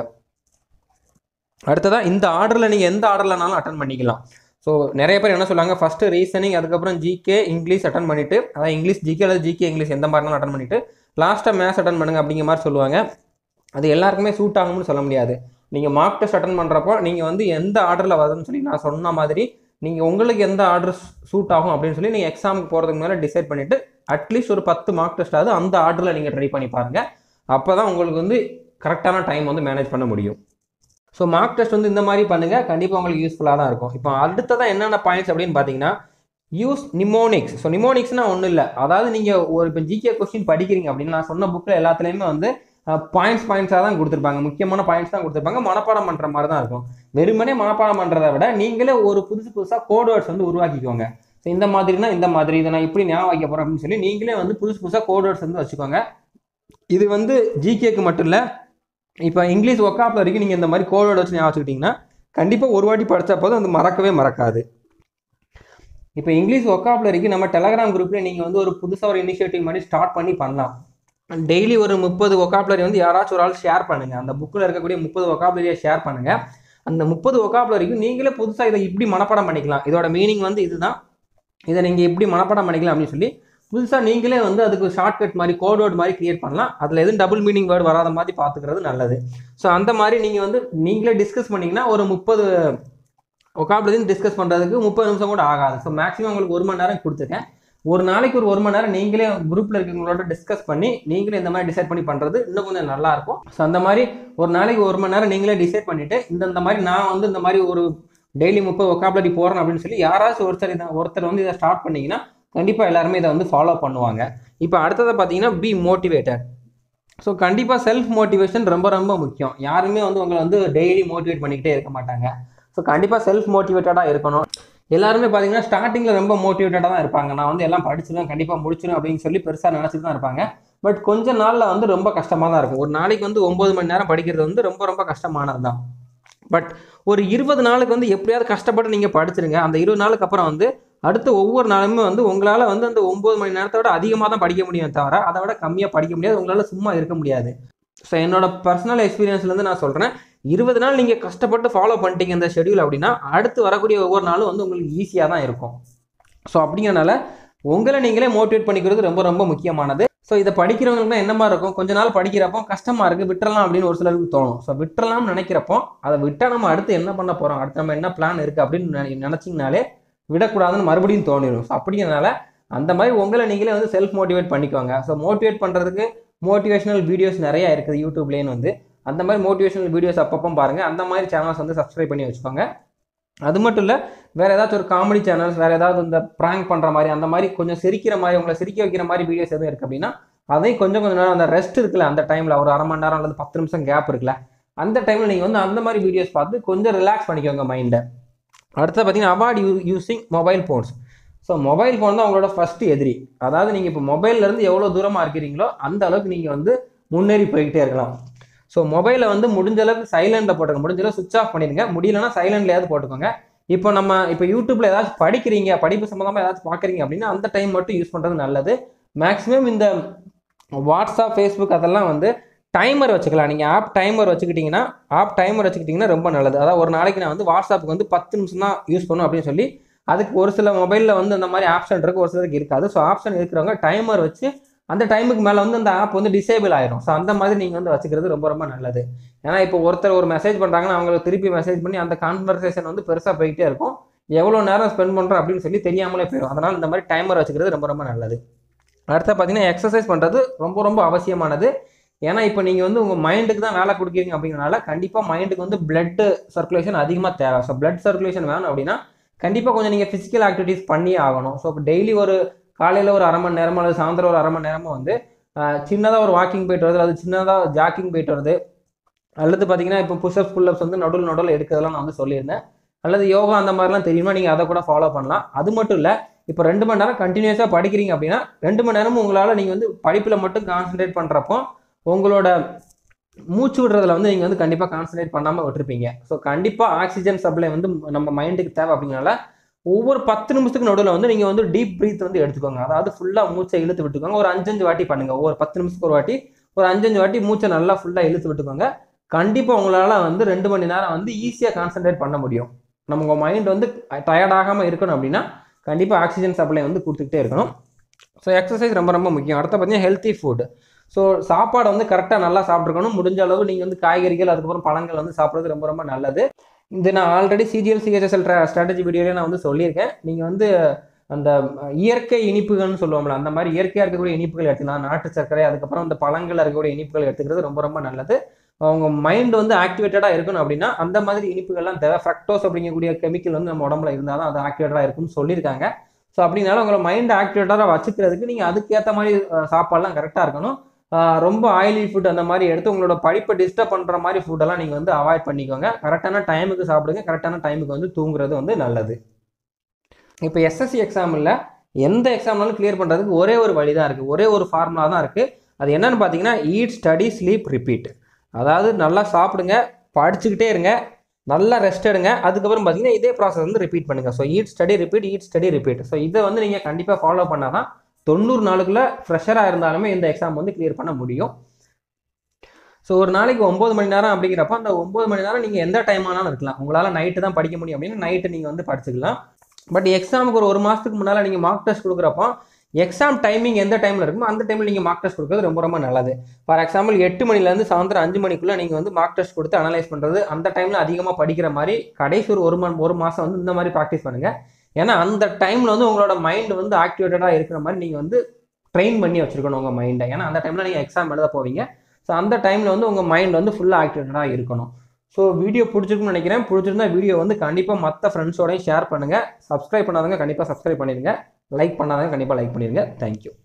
அடுத்ததாக இந்த ஆர்டரில் நீங்கள் எந்த ஆர்டர்லனாலும் அட்டன் பண்ணிக்கலாம் ஸோ நிறைய பேர் என்ன சொல்லுவாங்க ஃபஸ்ட்டு ரீசனிங் அதுக்கப்புறம் ஜிகே இங்கிலீஷ் அட்டன் பண்ணிவிட்டு அதாவது இங்கிலீஷ் ஜிகே அல்லது ஜிகே இங்கிலீஷ் எந்த மாதிரினாலும் அட்டன் பண்ணிவிட்டு லாஸ்ட்டாக மேத்ஸ் அட்டன் பண்ணுங்க அப்படிங்கிற மாதிரி சொல்லுவாங்க அது எல்லாருக்குமே சூட் ஆகும்னு சொல்ல முடியாது நீங்கள் மார்க் டெஸ்ட் அட்டன் பண்ணுறப்போ நீங்கள் வந்து எந்த ஆர்டரில் வருதுன்னு சொல்லி நான் சொன்ன மாதிரி நீங்கள் உங்களுக்கு எந்த ஆர்டர் சூட் ஆகும் அப்படின்னு சொல்லி நீங்கள் எக்ஸாமுக்கு போகிறதுக்கு மேலே டிசைட் பண்ணிவிட்டு அட்லீஸ்ட் ஒரு பத்து மார்க் டெஸ்ட்டாவது அந்த ஆர்டரில் நீங்கள் ட்ரை பண்ணி பாருங்கள் அப்போ தான் உங்களுக்கு வந்து கரெக்டான டைம் வந்து மேனேஜ் பண்ண முடியும் ஸோ மார்க் டெஸ்ட் வந்து இந்த மாதிரி பண்ணுங்கள் கண்டிப்பாக உங்களுக்கு யூஸ்ஃபுல்லாக தான் இருக்கும் இப்போ அடுத்ததான் என்னென்ன பாயிண்ட்ஸ் அப்படின்னு பார்த்தீங்கன்னா யூஸ் நிமோனிக்ஸ் ஸோ நிமோனிக்ஸ்னால் ஒன்றும் இல்லை அதாவது நீங்கள் ஒரு இப்போ ஜிகே கொஸ்டின் படிக்கிறீங்க அப்படின்னு நான் சொன்ன புக்கில் எல்லாத்துலேயுமே வந்து பாயிண்ட்ஸ் பாயிண்ட்ஸாக தான் கொடுத்துருப்பாங்க முக்கியமான பாயிண்ட்ஸ் தான் கொடுத்துருப்பாங்க மனப்பாடம் பண்ணுற மாதிரி தான் இருக்கும் வெறுமனே மனப்பாடம் பண்ணுறதை விட நீங்களே ஒரு புதுசு புதுசாக கோட் வேர்ட்ஸ் வந்து உருவாக்கிக்கோங்க ஸோ இந்த மாதிரினா இந்த மாதிரி இதை நான் இப்படி ஞாபகம் வைக்க போகிறேன் அப்படின்னு சொல்லி நீங்களே வந்து புதுசு புதுசாக கோட் வேர்ட்ஸ் வந்து வச்சுக்கோங்க இது வந்து ஜிகேக்கு மட்டும் இல்லை இப்போ இங்கிலீஷ் ஒக்காப்பில் வரைக்கும் நீங்கள் இந்த மாதிரி கோட் வேர்டு வச்சு ஞாபகம் வச்சுக்கிட்டிங்கன்னா கண்டிப்பாக ஒரு வாட்டி படித்த போது அது மறக்கவே மறக்காது இப்போ இங்கிலீஷ் ஒக்காபுலரிக்கு நம்ம டெலகிராம் குரூப்லேயே நீங்கள் வந்து ஒரு புதுசாக ஒரு இனிஷியேட்டிவ் மாதிரி ஸ்டார்ட் பண்ணி பண்ணலாம் டெய்லி ஒரு முப்பது ஒக்காபுலரி வந்து யாராச்சும் ஒரு ஆள் ஷேர் பண்ணுங்கள் அந்த புக்கில் இருக்கக்கூடிய முப்பது ஒக்காபுலரியை ஷேர் பண்ணுங்கள் அந்த முப்பது ஒக்காபுலரிக்கும் நீங்களே புதுசாக இதை இப்படி மனப்பாடம் பண்ணிக்கலாம் இதோட மீனிங் வந்து இதுதான் இதை நீங்கள் எப்படி மனப்பாடம் பண்ணிக்கலாம் அப்படின்னு சொல்லி புதுசாக நீங்களே வந்து அதுக்கு ஷார்ட்கட் மாதிரி கோட் வேர்டு மாதிரி கிரியேட் பண்ணலாம் அதில் எதுவும் டபுள் மீனிங் வேர்டு வராத மாதிரி பார்த்துக்கிறது நல்லது ஸோ அந்த மாதிரி நீங்கள் வந்து நீங்களே டிஸ்கஸ் பண்ணிங்கன்னா ஒரு முப்பது ஒகாபுலரியும் டிஸ்கஸ் பண்ணுறதுக்கு முப்பது நிமிஷம் கூட ஆகாது ஸோ மேக்ஸிமம் உங்களுக்கு ஒரு மணி நேரம் கொடுத்துருக்கேன் ஒரு நாளைக்கு ஒரு ஒரு மணி நேரம் நீங்களே குரூப்பில் இருக்கவங்களோட டிஸ்கஸ் பண்ணி நீங்களே இந்த மாதிரி டிசைட் பண்ணி பண்ணுறது இன்னும் கொஞ்சம் நல்லா இருக்கும் ஸோ அந்த மாதிரி ஒரு நாளைக்கு ஒரு மணி நேரம் நீங்களே டிசைட் பண்ணிவிட்டு இந்த இந்த மாதிரி நான் வந்து இந்த மாதிரி ஒரு டெய்லி முப்பது ஒகாபுலரி போகிறேன் அப்படின்னு சொல்லி யாராச்சும் ஒருத்தர் இதை ஒருத்தர் வந்து இதை ஸ்டார்ட் பண்ணீங்கன்னா கண்டிப்பாக எல்லாருமே இதை வந்து ஃபாலோ பண்ணுவாங்க இப்போ அடுத்ததை பார்த்தீங்கன்னா பி மோட்டிவேட்டட் ஸோ கண்டிப்பாக செல்ஃப் மோட்டிவேஷன் ரொம்ப ரொம்ப முக்கியம் யாருமே வந்து உங்களை வந்து டெய்லி மோட்டிவேட் பண்ணிக்கிட்டே இருக்க மாட்டாங்க ஸோ கண்டிப்பாக செல்ஃப் மோட்டிவேட்டடாக இருக்கணும் எல்லாருமே பார்த்தீங்கன்னா ஸ்டார்டிங்கில் ரொம்ப மோட்டிவேட்டடாக தான் இருப்பாங்க நான் வந்து எல்லாம் படிச்சிருவேன் கண்டிப்பாக முடிச்சிடும் அப்படின்னு சொல்லி பெருசாக நினச்சிட்டு தான் இருப்பாங்க பட் கொஞ்ச நாளில் வந்து ரொம்ப கஷ்டமாக தான் இருக்கும் ஒரு நாளைக்கு வந்து ஒம்பது மணி நேரம் படிக்கிறது வந்து ரொம்ப ரொம்ப கஷ்டமானது தான் பட் ஒரு இருபது நாளுக்கு வந்து எப்படியாவது கஷ்டப்பட்டு நீங்கள் படிச்சிருங்க அந்த இருபது நாளுக்கு அப்புறம் வந்து அடுத்த ஒவ்வொரு நாளுமே வந்து உங்களால் வந்து அந்த ஒம்பது மணி நேரத்தை விட அதிகமாக தான் படிக்க முடியும் தவிர அதை விட கம்மியாக படிக்க முடியாது உங்களால் சும்மா இருக்க முடியாது ஸோ என்னோட பர்சனல் எக்ஸ்பீரியன்ஸ்லேருந்து நான் சொல்கிறேன் இருபது நாள் நீங்கள் கஷ்டப்பட்டு ஃபாலோ பண்ணிட்டீங்க இந்த ஷெடியூல் அப்படின்னா அடுத்து வரக்கூடிய ஒவ்வொரு நாளும் வந்து உங்களுக்கு ஈஸியாக தான் இருக்கும் ஸோ அப்படிங்கிறனால உங்களை நீங்களே மோட்டிவேட் பண்ணிக்கிறது ரொம்ப ரொம்ப முக்கியமானது ஸோ இதை படிக்கிறவங்களுக்கு என்ன மாதிரி இருக்கும் கொஞ்ச நாள் படிக்கிறப்போ கஷ்டமாக இருக்குது விட்டுறலாம் அப்படின்னு ஒரு சிலருக்கு தோணும் ஸோ விட்டுறலாம்னு நினைக்கிறப்போ அதை விட்டால் நம்ம அடுத்து என்ன பண்ண போகிறோம் அடுத்து நம்ம என்ன பிளான் இருக்குது அப்படின்னு நினச்சிங்கனாலே விடக்கூடாதுன்னு மறுபடியும் தோணிடும் ஸோ அப்படிங்கிறனால அந்த மாதிரி உங்களை நீங்களே வந்து செல்ஃப் மோட்டிவேட் பண்ணிக்கோங்க ஸோ மோட்டிவேட் பண்ணுறதுக்கு மோட்டிவேஷனல் வீடியோஸ் நிறையா இருக்குது யூடியூப்லேன்னு வந்து அந்த மாதிரி மோட்டிவேஷனல் வீடியோஸ் அப்பப்போ பாருங்கள் அந்த மாதிரி சேனல்ஸ் வந்து சப்ஸ்கிரைப் பண்ணி வச்சுக்கோங்க அது மட்டும் இல்லை வேறு ஏதாச்சும் ஒரு காமெடி சேனல்ஸ் வேறு ஏதாவது இந்த ப்ராங்க் பண்ணுற மாதிரி அந்த மாதிரி கொஞ்சம் சிரிக்கிற மாதிரி உங்களை சிரிக்க வைக்கிற மாதிரி வீடியோஸ் எதுவும் இருக்குது அப்படின்னா அதையும் கொஞ்சம் கொஞ்சம் நேரம் அந்த ரெஸ்ட் இருக்குல்ல அந்த டைமில் ஒரு அரை மணி நேரம் அல்லது பத்து நிமிஷம் கேப் இருக்குல்ல அந்த டைமில் நீங்கள் வந்து அந்த மாதிரி வீடியோஸ் பார்த்து கொஞ்சம் ரிலாக்ஸ் பண்ணிக்கோங்க மைண்டை அடுத்து பார்த்தீங்கன்னா avoid you using mobile phones so mobile phone தான் உங்களோட ஃபஸ்ட்டு எதிரி அதாவது நீங்கள் இப்போ மொபைல்லேருந்து எவ்வளோ தூரமாக இருக்கிறீங்களோ அந்த அளவுக்கு நீங்கள் வந்து முன்னேறி போய்கிட்டே இருக்கலாம் ஸோ மொபைலை வந்து முடிஞ்ச அளவுக்கு சைலண்டில் போட்டுங்க முடிஞ்ச அளவுக்கு சுவிச் ஆஃப் பண்ணிடுங்க முடியலன்னா சைலண்ட்லையாவது போட்டுக்கோங்க இப்போ நம்ம இப்போ யூடியூப்ல ஏதாச்சும் படிக்கிறீங்க படிப்பு சம்மந்தமாக ஏதாச்சும் பார்க்குறீங்க அப்படின்னா அந்த டைம் மட்டும் யூஸ் பண்ணுறது நல்லது மேக்ஸிமம் இந்த வாட்ஸ்அப் ஃபேஸ்புக் அதெல்லாம் வந்து டைமர் வச்சுக்கலாம் நீங்கள் ஆப் டைமர் வச்சுக்கிட்டிங்கன்னா ஆப் டைமர் வச்சுக்கிட்டிங்கன்னா ரொம்ப நல்லது அதாவது ஒரு நாளைக்கு நான் வந்து வாட்ஸ்அப்புக்கு வந்து பத்து நிமிஷம் தான் யூஸ் பண்ணும் அப்படின்னு சொல்லி அதுக்கு ஒரு சில மொபைலில் வந்து அந்த மாதிரி ஆப்ஷன் இருக்குது ஒரு சிலருக்கு இருக்காது ஸோ ஆப்ஷன் இருக்கிறவங்க டைமர் வச்சு அந்த டைமுக்கு மேலே வந்து அந்த ஆப் வந்து டிசேபிள் ஆயிரும் ஸோ அந்த மாதிரி நீங்கள் வந்து வச்சுக்கிறது ரொம்ப ரொம்ப நல்லது ஏன்னா இப்போ ஒருத்தர் ஒரு மெசேஜ் பண்ணுறாங்கன்னா அவங்களுக்கு திருப்பி மெசேஜ் பண்ணி அந்த கான்வர்சேஷன் வந்து பெருசாக போயிட்டே இருக்கும் எவ்வளோ நேரம் ஸ்பெண்ட் பண்ணுறோம் அப்படின்னு சொல்லி தெரியாமலே போயிடும் அதனால் இந்த மாதிரி டைமர் வச்சுக்கிறது ரொம்ப ரொம்ப நல்லது அடுத்து பார்த்தீங்கன்னா எக்ஸசைஸ் பண்ணுறது ரொம்ப ரொம்ப அவசியமானது ஏன்னா இப்போ நீங்கள் வந்து உங்கள் மைண்டுக்கு தான் வேலை கொடுக்குறீங்க அப்படிங்கிறனால கண்டிப்பாக மைண்டுக்கு வந்து பிளட் சர்க்குலேஷன் அதிகமாக தேவை ஸோ பிளட் சர்க்குலேஷன் வேணும் அப்படின்னா கண்டிப்பாக கொஞ்சம் நீங்கள் ஃபிசிக்கல் ஆக்டிவிட்டீஸ் பண்ணியே ஆகணும் ஸோ இப்போ டெய்லி ஒரு காலையில் ஒரு அரை மணி நேரமோ அல்லது சாயந்தரம் ஒரு அரை மணி நேரமோ வந்து சின்னதாக ஒரு வாக்கிங் போயிட்டு வருது அல்லது சின்னதாக ஜாக்கிங் போயிட்டு வருது அல்லது பார்த்தீங்கன்னா இப்போ புஷ்அப்ஸ் புல்லப்ஸ் வந்து நடுவில் நடுவில் எடுக்கிறதெல்லாம் நான் வந்து சொல்லியிருந்தேன் அல்லது யோகா அந்த மாதிரிலாம் தெரியுமா நீங்கள் அதை கூட ஃபாலோ பண்ணலாம் அது மட்டும் இல்லை இப்போ ரெண்டு மணி நேரம் கண்டினியூஸாக படிக்கிறீங்க அப்படின்னா ரெண்டு மணி நேரமும் உங்களால் நீங்கள் வந்து படிப்பில் மட்டும் கான்சென்ட்ரேட் பண்ணுறப்போ உங்களோட மூச்சு விடுறதுல வந்து நீங்கள் வந்து கண்டிப்பாக கான்சன்ட்ரேட் பண்ணாமல் விட்டுருப்பீங்க ஸோ கண்டிப்பாக ஆக்சிஜன் சப்ளை வந்து நம்ம மைண்டுக்கு தேவை அப்படிங்கிறனால ஒவ்வொரு பத்து நிமிஷத்துக்கு நடுவில் வந்து நீங்கள் வந்து டீப் ப்ரீத் வந்து எடுத்துக்கோங்க அதாவது ஃபுல்லாக மூச்சை இழுத்து விட்டுக்கோங்க ஒரு அஞ்சஞ்சு வாட்டி பண்ணுங்கள் ஒவ்வொரு பத்து நிமிஷத்துக்கு ஒரு வாட்டி ஒரு அஞ்சஞ்சு வாட்டி மூச்சை நல்லா ஃபுல்லாக இழுத்து விட்டுக்கோங்க கண்டிப்பாக உங்களால் வந்து ரெண்டு மணி நேரம் வந்து ஈஸியாக கான்சன்ட்ரேட் பண்ண முடியும் நம்ம உங்கள் மைண்ட் வந்து டயர்டாகாமல் இருக்கணும் அப்படின்னா கண்டிப்பாக ஆக்சிஜன் சப்ளை வந்து கொடுத்துக்கிட்டே இருக்கணும் ஸோ எக்ஸசைஸ் ரொம்ப ரொம்ப முக்கியம் அடுத்த பார்த்தீங்கன்னா ஹெல்த்தி ஃபுட் ஸோ சாப்பாடு வந்து கரெக்டாக நல்லா சாப்பிட்ருக்கணும் முடிஞ்ச அளவு நீங்கள் வந்து காய்கறிகள் அதுக்கப்புறம் பழங்கள் வந்து சாப்பிட்றது ரொம்ப ரொம்ப நல்லது இது நான் ஆல்ரெடி சிஜிஎல் சிஹெச்எஸ்எல் ஸ்ட்ராட்டஜி வீடியோலேயே நான் வந்து சொல்லியிருக்கேன் நீங்கள் வந்து அந்த இயற்கை இனிப்புகள்னு சொல்லுவோம்ல அந்த மாதிரி இயற்கையாக இருக்கக்கூடிய இனிப்புகள் எடுத்துக்கலாம் நாட்டு சர்க்கரை அதுக்கப்புறம் அந்த பழங்கள் இருக்கக்கூடிய இனிப்புகள் எடுத்துக்கிறது ரொம்ப ரொம்ப நல்லது அவங்க மைண்ட் வந்து ஆக்டிவேட்டடாக இருக்கணும் அப்படின்னா அந்த மாதிரி இனிப்புகள்லாம் தேவை ஃப்ரக்டோஸ் அப்படிங்கக்கூடிய கெமிக்கல் வந்து நம்ம உடம்புல இருந்தால் தான் அது ஆக்டிவேட்டடாக இருக்கும்னு சொல்லியிருக்காங்க ஸோ அப்படின்னால உங்களை மைண்ட் ஆக்டிவேட்டடாக வச்சுக்கிறதுக்கு நீங்கள் அதுக்கேற்ற மாதிரி சாப்பாடுலாம் கரெக்டாக இருக்கணும் ரொம்ப ஆயிலி ஃபுட் அந்த மாதிரி எடுத்து உங்களோட படிப்பை டிஸ்டர்ப் பண்ணுற மாதிரி ஃபுட்டெல்லாம் நீங்கள் வந்து அவாய்ட் பண்ணிக்கோங்க கரெக்டான டைமுக்கு சாப்பிடுங்க கரெக்டான டைமுக்கு வந்து தூங்குறது வந்து நல்லது இப்போ எஸ்எஸ்சி எக்ஸாமில் எந்த எக்ஸாம்னாலும் கிளியர் பண்ணுறதுக்கு ஒரே ஒரு வழி தான் இருக்குது ஒரே ஒரு ஃபார்முலா தான் இருக்குது அது என்னன்னு பார்த்தீங்கன்னா ஈட் ஸ்டடி ஸ்லீப் ரிப்பீட் அதாவது நல்லா சாப்பிடுங்க படிச்சுக்கிட்டே இருங்க நல்லா ரெஸ்ட் எடுங்க அதுக்கப்புறம் பார்த்தீங்கன்னா இதே ப்ராசஸ் வந்து ரிப்பீட் பண்ணுங்கள் so eat study repeat eat study repeat so இதை வந்து நீங்கள் கண்டிப்பாக ஃபாலோ பண்ணால் தான் தொண்ணூறு நாளுக்குள்ளே ஃப்ரெஷராக இருந்தாலுமே இந்த எக்ஸாம் வந்து கிளியர் பண்ண முடியும் ஸோ ஒரு நாளைக்கு ஒம்பது மணி நேரம் அப்படிங்கிறப்ப அந்த ஒம்பது மணி நேரம் நீங்கள் எந்த டைம் ஆனாலும் இருக்கலாம் உங்களால் நைட்டு தான் படிக்க முடியும் அப்படின்னா நைட்டு நீங்கள் வந்து படிச்சுக்கலாம் பட் எக்ஸாமுக்கு ஒரு ஒரு மாதத்துக்கு முன்னால் நீங்கள் மார்க் டெஸ்ட் கொடுக்குறப்போ எக்ஸாம் டைமிங் எந்த டைமில் இருக்குமோ அந்த டைமில் நீங்கள் மார்க் டெஸ்ட் கொடுக்குறது ரொம்ப ரொம்ப நல்லது ஃபார் எக்ஸாம்பிள் எட்டு மணிலேருந்து சாயந்தரம் அஞ்சு மணிக்குள்ளே நீங்கள் வந்து மார்க் டெஸ்ட் கொடுத்து அனலைஸ் பண்ணுறது அந்த டைமில் அதிகமாக படிக்கிற மாதிரி கடைசி ஒரு ஒரு மணி ஒரு மாதம் வந்து இந்த மாதிரி ப்ராக்டிஸ் பண்ணுங்கள் ஏன்னா அந்த டைமில் வந்து உங்களோட மைண்ட் வந்து ஆக்டிவேட்டடாக இருக்கிற மாதிரி நீங்கள் வந்து ட்ரெயின் பண்ணி வச்சுருக்கணும் உங்கள் மைண்டை ஏன்னா அந்த டைமில் நீங்கள் எக்ஸாம் எழுத போவீங்க ஸோ அந்த டைமில் வந்து உங்கள் மைண்ட் வந்து ஃபுல்லாக ஆக்டிவேட்டடாக இருக்கணும் ஸோ வீடியோ பிடிச்சிருக்குன்னு நினைக்கிறேன் பிடிச்சிருந்தா வீடியோ வந்து கண்டிப்பாக மற்ற ஃப்ரெண்ட்ஸோடையும் ஷேர் பண்ணுங்கள் சப்ஸ்கிரைப் பண்ணாதவங்க கண்டிப்பாக சப்ஸ்கிரைப் பண்ணிடுங்க லைக் பண்ணாதவங்க கண்டிப்பாக லைக் பண்ணிடுங்க தேங்க்யூ